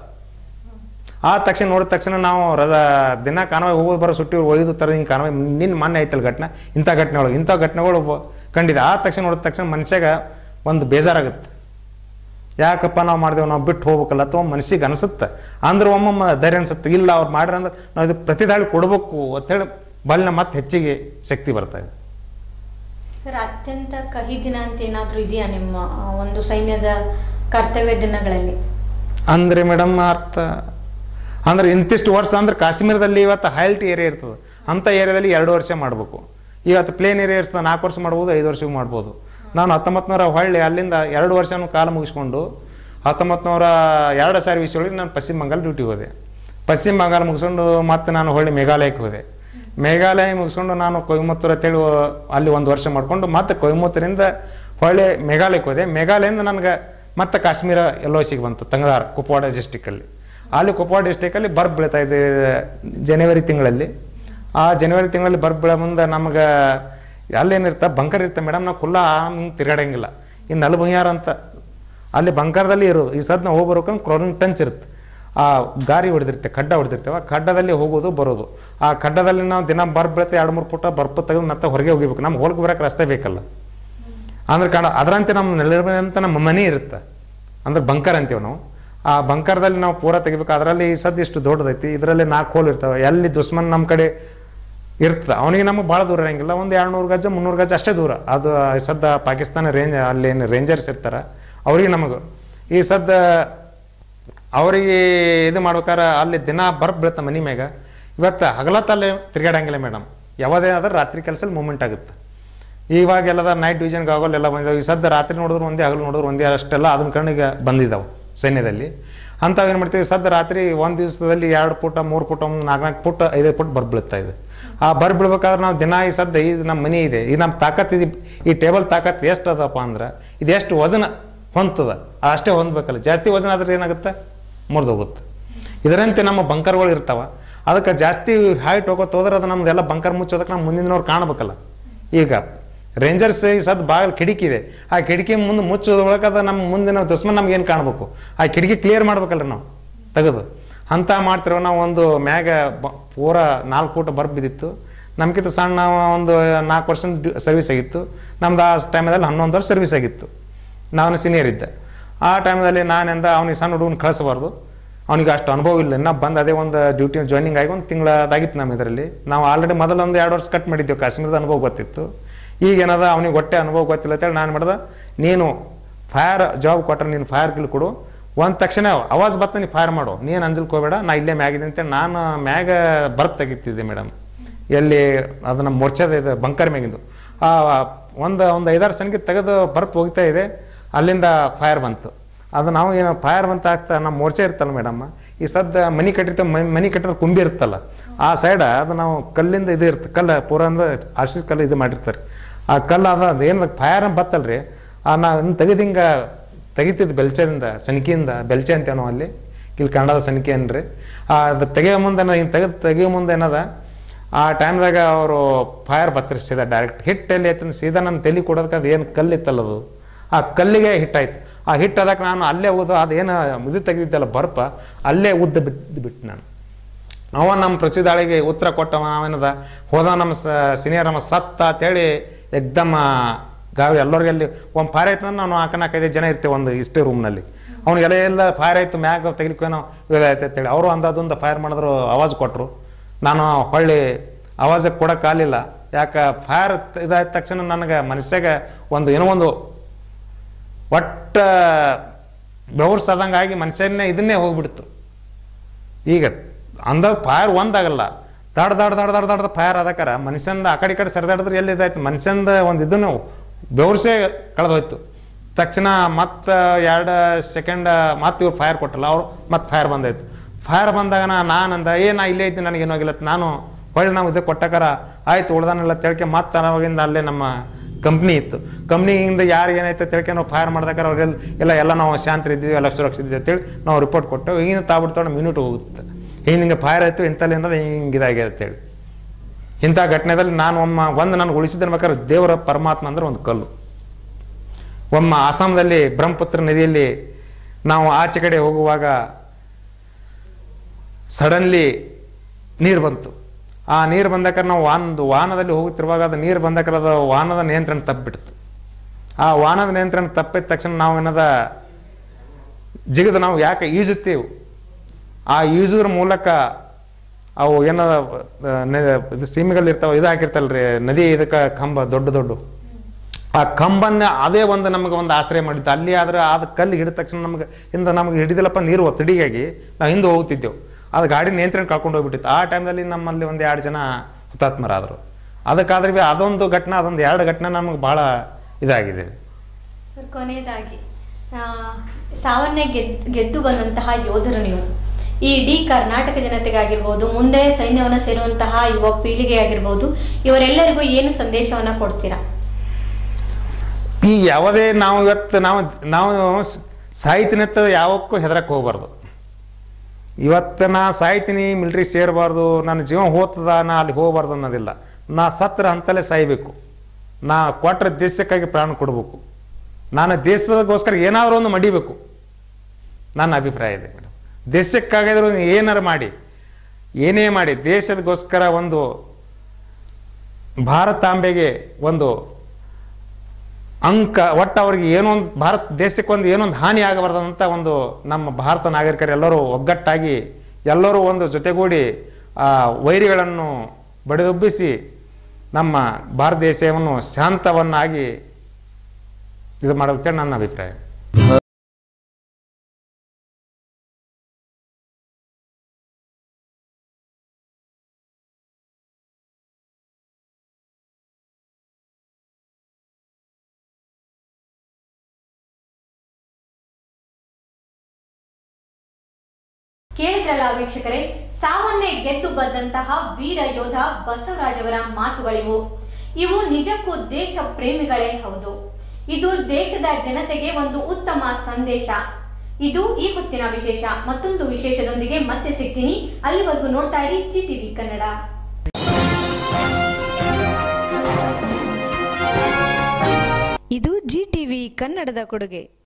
ಆ ತಕ್ಷಣ ನೋಡಿದ ತಕ್ಷಣ ನಾವು ರಜಾ ದಿನ ಕಾನ್ವಾಯ್ ಹೋಗೋದು ಬರೋ ಸುಟ್ಟಿ ಒಯ್ದು ತರ ಹಿಂಗೆ ಕಾನ್ವಾಯ್ ನಿನ್ನ ಮೊನ್ನೆ ಐತಲ್ಲ ಘಟನೆ ಇಂಥ ಘಟನೆ ಒಳಗೆ ಇಂಥ ಘಟನೆಗಳು ಬ- ಕಂಡಿದೆ ಆ ತಕ್ಷಣ ನೋಡಿದ ತಕ್ಷಣ ಮನುಷ್ಯಾಗ ಒಂದು ಬೇಜಾರಾಗುತ್ತೆ ಯಾಕಪ್ಪ ನಾವು ಮಾಡಿದೆವು ನಾವು ಬಿಟ್ಟು ಹೋಗ್ಬೇಕಲ್ಲ ಅಥವಾ ಮನಸ್ಸಿಗೆ ಅನಿಸುತ್ತೆ ಅಂದ್ರೆ ಒಮ್ಮೊಮ್ಮೆ ಧೈರ್ಯ ಅನ್ಸುತ್ತೆ ಇಲ್ಲ ಅವ್ರು ಮಾಡ್ರಿ ಅಂದ್ರೆ ನಾವು ಇದು ಪ್ರತಿದಾಳಿ ಕೊಡಬೇಕು ಅಂತೇಳಿ ಬಲ್ನ ಮತ್ತೆ ಹೆಚ್ಚಿಗೆ ಶಕ್ತಿ ಬರ್ತಾ ಇದೆ ಸರ್ ಅತ್ಯಂತ ಕಹಿ ದಿನ ಅಂತ ಏನಾದರೂ ಇದೆಯಾ ನಿಮ್ಮ ಆ, ಒಂದು ಸೈನ್ಯದ ಕರ್ತವ್ಯ ದಿನಗಳಲ್ಲಿ ಅಂದ್ರೆ ಮೇಡಮ್ ಅರ್ಥ ಅಂದ್ರೆ ಇಂತಿಷ್ಟು ವರ್ಷ ಅಂದ್ರೆ ಕಾಶ್ಮೀರದಲ್ಲಿ ಇವತ್ತು ಹೈಲ್ಟ್ ಏರಿಯಾ ಇರ್ತದೆ ಅಂಥ ಏರಿಯಾದಲ್ಲಿ ಎರಡು ವರ್ಷ ಮಾಡಬೇಕು ಇವತ್ತು ಪ್ಲೇನ್ ಏರಿಯಾ ಇರ್ತದೆ ನಾಲ್ಕು ವರ್ಷ ಮಾಡ್ಬೋದು ಐದು ವರ್ಷಕ್ಕೆ ಮಾಡ್ಬೋದು ನಾನು ಹತ್ತೊಂಬತ್ತು ನೂರ ಹೊಳ್ಳಿ ಅಲ್ಲಿಂದ ಎರಡು ವರ್ಷನೂ ಕಾಲ ಮುಗಿಸ್ಕೊಂಡು ಹತ್ತೊಂಬತ್ತು ನೂರ ಎರಡು ಸಾವಿರ ವಿಷಯಗಳಿಗೆ ನಾನು ಪಶ್ಚಿಮ ಬಂಗಾಳ ಡ್ಯೂಟಿ ಹೋದೆ ಪಶ್ಚಿಮ ಬಂಗಾಳ ಮುಗಿಸ್ಕೊಂಡು ಮತ್ತೆ ನಾನು ಹೊಳ್ಳಿ ಮೇಘಾಲಯಕ್ಕೆ ಹೋದೆ ಮೇಘಾಲಯ ಮುಗಿಸ್ಕೊಂಡು ನಾನು ಕೊಯಮತ್ತೂರು ಅಂತೇಳಿ ಓ- ಅಲ್ಲಿ ಒಂದು ವರ್ಷ ಮಾಡ್ಕೊಂಡು ಮತ್ತೆ ಕೊಯಮತ್ತೂರಿಂದ ಹೊಳ್ಳಿ ಮೇಘಾಲಯಕ್ಕೆ ಹೋದೆ ಮೇಘಾಲಯದಿಂದ ನನಗೆ ಮತ್ತೆ ಕಾಶ್ಮೀರ ಎಲ್ಲೋ ಸಿಗಿ ಬಂತು ತಂಗದಾರ್ ಕುಪ್ವಾಡ ಡಿಸ್ಟಿಕಲ್ಲಿ ಅಲ್ಲಿ ಕುಪ್ವಾಡ ಡಿಸ್ಟಿಕಲ್ಲಿ ಬರ್ಫ್ ಬೀಳ್ತಾ ಇದೆ ಜನವರಿ ತಿಂಗಳಲ್ಲಿ ಆ ಜನವರಿ ತಿಂಗಳಲ್ಲಿ ಬರ್ಫ್ ಬೀಳೋ ಮುಂದೆ ನಮ್ಗೆ ಅಲ್ಲೇನಿರ್ತಾ ಬಂಕರ್ ಇರ್ತಾ ಮೇಡಮ್ ನಾವು ಕುಲ್ಲ ಹಿಂಗೆ ತಿರ್ಗಾಡಂಗಿಲ್ಲ ಇನ್ನು ನಲ್ಬುಯ್ಯಾರ ಅಂತ ಅಲ್ಲಿ ಬಂಕರ್ದಲ್ಲಿ ಇರೋದು ಈ ಸದ್ ನಾವು ಹೋಗಿ ಬರ್ಬೇಕಂದ್ರೆ ಕ್ರೋಲಿಂಗ್ ಟಂಚ್ ಇರುತ್ತೆ ಆ ಗಾರಿ ಹೊಡೆದಿರ್ತೇವೆ ಖಡ್ಡ ಹೊಡೆದಿರ್ತೇವೆ ಆ ಖಡ್ಡದಲ್ಲಿ ಹೋಗೋದು ಬರೋದು ಆ ಖಡ್ಡದಲ್ಲಿ ನಾವು ದಿನ ಬರ್ಫ್ ಬೀಳುತ್ತೆ ಎರಡು ಮೂರು ಪುಟ ಬರ್ಫ್ ತೆಗೆದು ಮತ್ತೆ ಹೊರಗೆ ಹೋಗಿಬೇಕು ನಮ್ಗೆ ಹೊರಗೆ ಬರೋಕೆ ರಸ್ತೆ ಬೇಕಲ್ಲ ಅಂದ್ರೆ ಕಾಣ ಅದರಂತೆ ನಮ್ಮ ನೆಲೆಂತ ನಮ್ಮ ಮನೆ ಇರುತ್ತೆ ಅಂದ್ರೆ ಬಂಕರ್ ಅಂತೀವಿ ನಾವು ಆ ಬಂಕರ್ದಲ್ಲಿ ನಾವು ಪೂರ ತೆಗಿಬೇಕು ಅದರಲ್ಲಿ ಈ ಸದ್ದು ಇಷ್ಟು ದೊಡ್ಡದೈತಿ ಇದರಲ್ಲಿ ನಾಲ್ಕು ಹೋಲ್ ಇರ್ತವೆ ಎಲ್ಲಿ ದುಶ್ಮನ್ ನಮ್ಮ ಕಡೆ ಇರ್ತದೆ ಅವನಿಗೆ ನಮಗೆ ಭಾಳ ದೂರ ಇರಂಗಿಲ್ಲ ಒಂದು ಎರಡು ನೂರು ಗಜ ಮುನ್ನೂರು ಗಜ ಅಷ್ಟೇ ದೂರ ಅದು ಈ ಸದ್ದ ಪಾಕಿಸ್ತಾನ ರೇಂಜ್ ಅಲ್ಲಿ ಏನು ರೇಂಜರ್ಸ್ ಇರ್ತಾರೆ ಅವ್ರಿಗೆ ನಮಗೆ ಈ ಸದ್ದ ಅವರಿಗೆ ಇದು ಮಾಡ್ಬೇಕಾರೆ ಅಲ್ಲಿ ದಿನ ಬರ್ಫ್ ಬೀಳುತ್ತೆ ಮನೆ ಮ್ಯಾಗ ಇವತ್ತು ಹಗಲತ್ತಲ್ಲಿ ತಿರ್ಗಾಡಂಗಿಲ್ಲ ಮೇಡಮ್ ಯಾವುದೇ ಆದ್ರೆ ರಾತ್ರಿ ಕೆಲಸದಲ್ಲಿ ಮೂಮೆಂಟ್ ಆಗುತ್ತೆ ಇವಾಗೆಲ್ಲದ ನೈಟ್ ವಿಷನ್ ಗಾಗಲ್ ಎಲ್ಲ ಬಂದಿದ್ದಾವೆ ಈ ಸದ್ದ ರಾತ್ರಿ ನೋಡಿದ್ರು ಒಂದೇ ಹಗಲು ನೋಡಿದ್ರು ಒಂದೇ ಅಷ್ಟೆಲ್ಲ ಅದನ್ನ ಕಣ್ಣಿಗೆ ಬಂದಿದ್ದಾವೆ ಸೈನ್ಯದಲ್ಲಿ ಅಂಥವು ಏನು ಮಾಡ್ತೀವಿ ಸದ್ದ ರಾತ್ರಿ ಒಂದು ದಿವಸದಲ್ಲಿ ಎರಡು ಪುಟ ಮೂರು ಪುಟ ನಾಲ್ಕು ನಾಲ್ಕು ಪುಟ ಐದೈದು ಪುಟ ಬರ್ ಬೀಳ್ತಾ ಇದೆ ಆ ಬರ್ ಬೀಳ್ಬೇಕಾದ್ರೆ ನಾವು ದಿನ ಈ ಸದ್ದ ಇದು ನಮ್ಮ ಮನೆ ಇದೆ ಈ ನಮ್ಮ ತಾಕತ್ ಇದು ಈ ಟೇಬಲ್ ತಾಕತ್ ಎಷ್ಟು ಅದಪ್ಪ ಅಂದ್ರೆ ಇದು ಎಷ್ಟು ವಜನ ಹೊಂತದ ಅಷ್ಟೇ ಹೊಂದ್ಬೇಕಲ್ಲ ಜಾಸ್ತಿ ವಜನ ಆದ್ರೆ ಏನಾಗುತ್ತೆ ಮುರಿದೋಗುತ್ತೆ ಇದರಂತೆ ನಮ್ಮ ಬಂಕರ್ಗಳು ಇರ್ತಾವ ಅದಕ್ಕೆ ಜಾಸ್ತಿ ಹೈಟ್ ಹೋಗೋತ್ ಹೋದ್ರೆ ಅದು ನಮ್ದೆಲ್ಲ ಬಂಕರ್ ಮುಚ್ಚೋದಕ್ಕೆ ನಮ್ಮ ಮುಂದಿನವ್ರು ಕಾಣಬೇಕಲ್ಲ ಈಗ ರೇಂಜರ್ಸ್ ಈ ಸದ್ ಬಾಗಿಲು ಕಿಟಕಿ ಇದೆ ಆ ಕಿಟಕಿ ಮುಂದೆ ಮುಚ್ಚೋದ ಒಳಗೆ ಅದು ನಮ್ಮ ಮುಂದಿನ ದುಶ್ಮನ್ ನಮ್ಗೆ ಏನು ಕಾಣಬೇಕು ಆ ಕಿಟಕಿ ಕ್ಲಿಯರ್ ಮಾಡ್ಬೇಕಲ್ರಿ ನಾವು ತೆಗೆದು ಅಂತ ಮಾಡ್ತಿರೋ ನಾವು ಒಂದು ಮ್ಯಾಗ ಬ ಪೂರ ನಾಲ್ಕು ಫೂಟ್ ಬರ್ಬ್ ಬಿದ್ದಿತ್ತು ನಮ್ಗಿಂತ ಸಣ್ಣ ಒಂದು ನಾಲ್ಕು ವರ್ಷ ಸರ್ವಿಸ್ ಆಗಿತ್ತು ನಮ್ದು ಆ ಟೈಮಲ್ಲಿ ಹನ್ನೊಂದು ವರ್ಷ ಸರ್ವಿಸ್ ಆಗಿತ್ತು ನಾನು ಸೀನಿಯರ್ ಇದ್ದೆ ಆ ಟೈಮಲ್ಲಿ ನಾನೆಂದ ಅವನಿಗೆ ಸಣ್ಣ ಹುಡುಗನ ಕಳಿಸಬಾರ್ದು ಅವನಿಗೆ ಅಷ್ಟು ಅನುಭವ ಇಲ್ಲ ಇನ್ನ ಬಂದು ಅದೇ ಒಂದು ಡ್ಯೂಟಿ ಜಾಯ್ನಿಂಗ್ ಆಗಿ ಒಂದು ತಿಂಗಳದಾಗಿತ್ತು ನಮ್ಮ ಇದರಲ್ಲಿ ನಾವು ಆಲ್ರೆಡಿ ಮೊದಲು ಒಂದು ಎರಡು ವರ್ಷ ಕಟ್ ಮಾಡಿದ್ದೆವು ಕಾಶ್ಮೀರದ ಅನುಭವ ಗೊತ್ತಿತ್ತು ಈಗ ಏನದ ಅವನಿಗೆ ಹೊಟ್ಟೆ ಅನುಭವ ಗೊತ್ತಿಲ್ಲ ಅಂತೇಳಿ ನಾನು ಮಾಡ್ದೆ ನೀನು ಫೈರ್ ಜಾಬ್ ಕೊಟ್ಟರೆ ನೀನು ಫೈರ್ ಗಿಲ್ ಕೊಡು ಒಂದು ತಕ್ಷಣ ಅವಾಜ್ ಬತ್ತ ನೀ ಫೈರ್ ಮಾಡು ನೀನು ಅಂಜಲ್ಕ್ ಹೋಗ್ಬೇಡ ನಾ ಇಲ್ಲೇ ಮ್ಯಾಗಿದ್ದೀನಿ ಅಂತೇಳಿ ನಾನು ಮ್ಯಾಗ ಬರ್ತ್ ತೆಗಿತಿದ್ದೆ ಮೇಡಮ್ ಎಲ್ಲಿ ಅದನ್ನ ಮೊರ್ಚದ ಇದೆ ಬಂಕರ್ ಮ್ಯಾಗಿಂದು ಆ ಒಂದು ಒಂದು ಐದಾರು ಸನಿಗೆ ತೆಗೆದು ಬರ್ಪ್ ಹೋಗ್ತಾ ಇದೆ ಅಲ್ಲಿಂದ ಫೈರ್ ಬಂತು ಅದು ನಾವು ಏನು ಫೈರ್ ಬಂತ ಆಗ್ತಾ ನಮ್ಮ ಮೋರ್ಚೆ ಇರ್ತಲ್ಲ ಮೇಡಮ್ ಈ ಸದ್ದ ಮನಿ ಕಟ್ಟಿರ್ತಾವೆ ಮನಿ ಮನಿ ಕಟ್ಟಿದ್ರೆ ಕುಂಬಿ ಇರುತ್ತಲ್ಲ ಆ ಸೈಡ ಅದು ನಾವು ಕಲ್ಲಿಂದ ಇದು ಇರುತ್ತೆ ಕಲ್ಲ ಪೂರ ಅಂದ್ರೆ ಆರ್ಸಿದ ಕಲ್ಲು ಇದು ಮಾಡಿರ್ತಾರೆ ಆ ಕಲ್ಲು ಅದ ಅದು ಏನು ಫೈರ್ ಬತ್ತಲ್ರಿ ಆ ನಾವು ತೆಗೆದು ಹಿಂಗೆ ತೆಗಿತಿದ್ದು ಬೆಲ್ಚದಿಂದ ಸನಿಕೆಯಿಂದ ಬೆಲ್ಚೆ ಅಂತೇನೋ ಅಲ್ಲಿ ಇಲ್ಲಿ ಕನ್ನಡದ ಸನಿಕೆ ಅನ್ರಿ ಆ ಅದು ತೆಗಿಯೋ ಮುಂದೆ ಹಿಂಗೆ ತೆಗೆದು ತೆಗಿಯೋ ಮುಂದೆ ಏನದ ಆ ಟೈಮ್ದಾಗ ಅವರು ಫೈರ್ ಬತ್ತಿರಿ ಸೀದಾ ಡೈರೆಕ್ಟ್ ಹಿಟ್ ಎಲ್ಲಿ ಐತಂದ್ರೆ ಸೀದಾ ನನ್ನ ತಲೆ ಕೊಡೋದಕ್ಕೆ ಅದು ಏನು ಕಲ್ಲಿತ್ತಲ್ಲ ಅದು ಆ ಕಲ್ಲಿಗೆ ಹಿಟ್ಟಾಯ್ತು ಆ ಹಿಟ್ಟು ಅದಕ್ಕೆ ನಾನು ಅಲ್ಲೇ ಊದು ಅದೇನು ಇದು ತೆಗೆದಿದ್ದಲ್ಲ ಬರ್ಪ ಅಲ್ಲೇ ಉದ್ದ ಬಿದ್ದು ಬಿಟ್ಟು ನಾನು ಅವ ನಮ್ಮ ಪ್ರತಿದಾಳಿಗೆ ಉತ್ತರ ಕೊಟ್ಟವ ನಾವೇನದ ಹೋದ ನಮ್ಮ ಸೀನಿಯರ್ ನಮ್ಮ ಸತ್ತ ಅಂತೇಳಿ ಎಕ್ದಮ್ ಗಾವಿ ಎಲ್ಲರಿಗೆ ಅಲ್ಲಿ ಒಂದು ಫೈರ್ ಆಯ್ತು ಅಂದ್ರೆ ನಾವು ನಾಲ್ಕು ನಾಲ್ಕೈದು ಜನ ಇರ್ತೇವೆ ಒಂದು ಇಷ್ಟೇ ರೂಮ್ನಲ್ಲಿ ಅವ್ನಿಗೆಲ್ಲ ಎಲ್ಲ ಫೈರ್ ಆಯ್ತು ಮ್ಯಾಗ ತೆಗಿಲಿಕ್ಕೇನೋ ಇದಾಯ್ತು ಅಂತೇಳಿ ಅವರು ಅಂದಾಜೊಂದು ಫೈರ್ ಮಾಡಿದ್ರು ಆವಾಜ್ ಕೊಟ್ಟರು ನಾನು ಹೊಳ್ಳಿ ಆವಾಜ್ ಕೊಡೋಕ್ಕಾಗಲಿಲ್ಲ ಯಾಕೆ ಫೈರ್ ಇದಾದ ತಕ್ಷಣ ನನಗೆ ಮನಸ್ಸಾಗ ಒಂದು ಏನೋ ಒಂದು ಒಟ್ಟ ಬೆವರ್ಸದಂಗೆ ಆಗಿ ಮನುಷ್ಯನ್ನೇ ಇದನ್ನೇ ಹೋಗ್ಬಿಡ್ತು ಈಗ ಅಂದ ಫೈರ್ ಒಂದಾಗಲ್ಲ ದಡ್ ದಡ್ ದಡ್ ದಡ್ ದಡ್ ಫೈರ್ ಅದಕ್ಕಾರ ಮನುಷ್ಯಂದ ಆ ಕಡೆ ಈ ಕಡೆ ಸರಿದಾಡಿದ್ರೆ ಎಲ್ಲಿ ಇದಾಯ್ತು ಮನುಷ್ಯಂದ ಒಂದು ಇದನ್ನು ಬೆವರ್ಸೇ ಕಳೆದೋಯ್ತು ತಕ್ಷಣ ಮತ್ತೆ ಎರಡು ಸೆಕೆಂಡ್ ಮತ್ತೆ ಇವ್ರು ಫೈರ್ ಕೊಟ್ಟಲ್ಲ ಅವ್ರು ಮತ್ತೆ ಫೈರ್ ಬಂದಾಯ್ತು ಫೈರ್ ಬಂದಾಗ ನಾನು ಅಂದ ಏ ನಾ ಇಲ್ಲೇ ಇದ್ದೀನಿ ನನಗೇನು ಆಗಿಲ್ಲ ನಾನು ಹೊಳ್ಳಿ ನಾವು ಇದು ಕೊಟ್ಟಕಾರ ಆಯ್ತು ಉಳ್ದಾನೆಲ್ಲ ತಿಳ್ಕೆ ಮತ್ತೆ ಅವಾಗಿಂದ ಅಲ್ಲೇ ನಮ್ಮ ಕಂಪ್ನಿ ಇತ್ತು ಕಂಪ್ನಿಯಿಂದ ಯಾರು ಏನಾಯ್ತು ತಿಳ್ಕೆ ನಾವು ಫೈರ್ ಮಾಡ್ದಾಕಾರ ಅವ್ರೆಲ್ಲ ಎಲ್ಲ ಎಲ್ಲ ನಾವು ಶಾಂತ ಇದ್ದೀವಿ ಎಲ್ಲ ಸುರಕ್ಷಿತ ಇದ್ದೀವಿ ಅಂತೇಳಿ ನಾವು ರಿಪೋರ್ಟ್ ಕೊಟ್ಟು ಹಿಂಗೆ ತಾಬಿಡ್ತಾವೆ ಮಿನಿಟ್ ಹೋಗುತ್ತೆ ಹಿಂಗೆ ಹಿಂಗೆ ಫೈರ್ ಆಯಿತು ಇಂಥಲ್ಲಿ ಅನ್ನೋದು ಹಿಂಗೆ ಇದಾಗಿದೆ ಅಂತೇಳಿ ಇಂಥ ಘಟನೆದಲ್ಲಿ ನಾನು ಒಮ್ಮ ಒಂದು ನನಗೆ ಉಳಿಸಿದಿರ್ಬೇಕಾದ್ರೆ ದೇವರ ಪರಮಾತ್ಮ ಅಂದ್ರೆ ಒಂದು ಕಲ್ಲು ಒಮ್ಮ ಅಸ್ಸಾಂದಲ್ಲಿ ಬ್ರಹ್ಮಪುತ್ರ ನದಿಯಲ್ಲಿ ನಾವು ಆಚೆ ಕಡೆ ಹೋಗುವಾಗ ಸಡನ್ಲಿ ನೀರು ಬಂತು ಆ ನೀರು ಬಂದಾಗ ನಾವು ಒಂದು ವಾಹನದಲ್ಲಿ ಹೋಗುತ್ತಿರುವಾಗ ಅದು ನೀರು ಬಂದಾಗ ಅದು ವಾಹನದ ನಿಯಂತ್ರಣ ತಪ್ಪಿಬಿಡ್ತು ಆ ವಾಹನದ ನಿಯಂತ್ರಣ ತಪ್ಪಿದ ತಕ್ಷಣ ನಾವು ಏನದ ಜಿಗಿದು ನಾವು ಯಾಕೆ ಈಜುತ್ತೇವೆ ಆ ಈಜುದ್ರ ಮೂಲಕ ಅವು ಏನದ ಆ, ನೆ- ಇದು ಸೀಮೆಗಳು ಇರ್ತಾವ ಇದು ಹಾಕಿರ್ತಲ್ರಿ ನದಿ ಇದಕ್ಕೆ ಕಂಬ ದೊಡ್ಡ ದೊಡ್ಡ ಆ ಕಂಬನ್ನ ಅದೇ ಒಂದು ನಮಗೆ ಒಂದು ಆಶ್ರಯ ಮಾಡಿತ್ತು ಅಲ್ಲಿ ಆದ್ರೆ ಆದ ಕಲ್ಲು ಹಿಡಿದ ತಕ್ಷಣ ನಮ್ಗೆ ಹಿಂದೆ ನಮ್ಗೆ ಹಿಡಿದಿಲ್ಲಪ್ಪ ನೀರು ಒತ್ತಡಿಗಾಗಿ ನಾವು ಹಿಂದೆ ಹೋಗ್ತಿದ್ದೆವು ಅದು ಗಾಡಿ ನಿಯಂತ್ರಣ ಕಳ್ಕೊಂಡು ಹೋಗ್ಬಿಟ್ಟಿತ್ತು ಆ ಟೈಮ್ದಲ್ಲಿ ನಮ್ಮಲ್ಲಿ ಒಂದು ಎರಡು ಜನ ಹುತಾತ್ಮರಾದರು ಅದಕ್ಕಾದ್ರೆ ಬಿ ಅದೊಂದು ಘಟನೆ ಅದೊಂದು ಎರಡು ಘಟನೆ ನಮಗೆ ಭಾಳ ಇದಾಗಿದೆ ಸರ್ ಕೊನೆಯದಾಗಿ ಆ, ಸಾವನ್ನೇ ಗೆದ್ ಗೆದ್ದು ಬಂದಂತಹ ಯೋಧರು ನೀವು ಈ ಇಡೀ ಕರ್ನಾಟಕ ಜನತೆಗಾಗಿರ್ಬೋದು ಮುಂದೆ ಸೈನ್ಯವನ್ನು ಸೇರುವಂತಹ ಯುವ ಪೀಳಿಗೆ ಆಗಿರ್ಬೋದು ಇವರೆಲ್ಲರಿಗೂ ಏನು ಸಂದೇಶವನ್ನ ಕೊಡ್ತೀರಾ ಈ ಯಾವುದೇ ನಾವು ಇವತ್ತು ನಾವು ನಾವು ಸಾಯ್ತಿನತ್ತ ಯಾವಕ್ಕೂ ಹೆದರಕ್ಕೆ ಹೋಗ್ಬಾರ್ದು ಇವತ್ತು ನಾ ಸಾಯ್ತೀನಿ ಮಿಲ್ಟ್ರಿ ಸೇರಬಾರ್ದು ನನ್ನ ಜೀವ ಹೋಗ್ತದ ನಾ ಅಲ್ಲಿ ಹೋಗ್ಬಾರ್ದು ಅನ್ನೋದಿಲ್ಲ ನಾ ಸತ್ರ ಅಂತಲೇ ಸಾಯ್ಬೇಕು ನಾ ಕೊಟ್ಟರೆ ದೇಶಕ್ಕಾಗಿ ಪ್ರಾಣ ಕೊಡಬೇಕು ನಾನು ದೇಶದಗೋಸ್ಕರ ಏನಾದರೂ ಒಂದು ಮಡಿಬೇಕು ನನ್ನ ಅಭಿಪ್ರಾಯ ಇದೆ ಮೇಡಮ್ ದೇಶಕ್ಕಾಗಿದ್ರು ನೀವು ಏನಾರು ಮಾಡಿ ಏನೇ ಮಾಡಿ ದೇಶದಗೋಸ್ಕರ ಒಂದು ಭಾರತಾಂಬೆಗೆ ಒಂದು ಅಂಕ ಒಟ್ಟು ಅವ್ರಿಗೆ ಏನೋ ಒಂದು ಭಾರತ ದೇಶಕ್ಕೆ ಒಂದು ಏನೊಂದು ಹಾನಿ ಆಗಬಾರ್ದಂತ ಒಂದು ನಮ್ಮ ಭಾರತ ನಾಗರಿಕರು ಎಲ್ಲರೂ ಒಗ್ಗಟ್ಟಾಗಿ ಎಲ್ಲರೂ ಒಂದು ಜೊತೆಗೂಡಿ ಆ ವೈರಿಗಳನ್ನು ಬಡಿದೊಬ್ಬಿಸಿ ನಮ್ಮ ಭಾರತ ದೇಶವನ್ನು ಶಾಂತವನ್ನಾಗಿ ಇದು ಮಾಡುತ್ತೆ ನನ್ನ ಅಭಿಪ್ರಾಯ ಕೇಳಿದ್ರಲ್ಲ ವೀಕ್ಷಕರೇ ಸಾವನ್ನೇ ಗೆದ್ದು ಬಂದಂತಹ ವೀರ ಯೋಧ ಬಸವರಾಜವರ ಮಾತುಗಳಿವು ಇವು ನಿಜಕ್ಕೂ ದೇಶ ಪ್ರೇಮಿಗಳೇ ಹೌದು ಇದು ದೇಶದ ಜನತೆಗೆ ಒಂದು ಉತ್ತಮ ಸಂದೇಶ ಇದು ಈ ಹೊತ್ತಿನ ವಿಶೇಷ ಮತ್ತೊಂದು ವಿಶೇಷದೊಂದಿಗೆ ಮತ್ತೆ ಸಿಗ್ತೀನಿ ಅಲ್ಲಿವರೆಗೂ ನೋಡ್ತಾ ಇರಿ ಜಿ ಟಿವಿ ಕನ್ನಡ ಇದು ಜಿ ಟಿವಿ ಕನ್ನಡದ ಕೊಡುಗೆ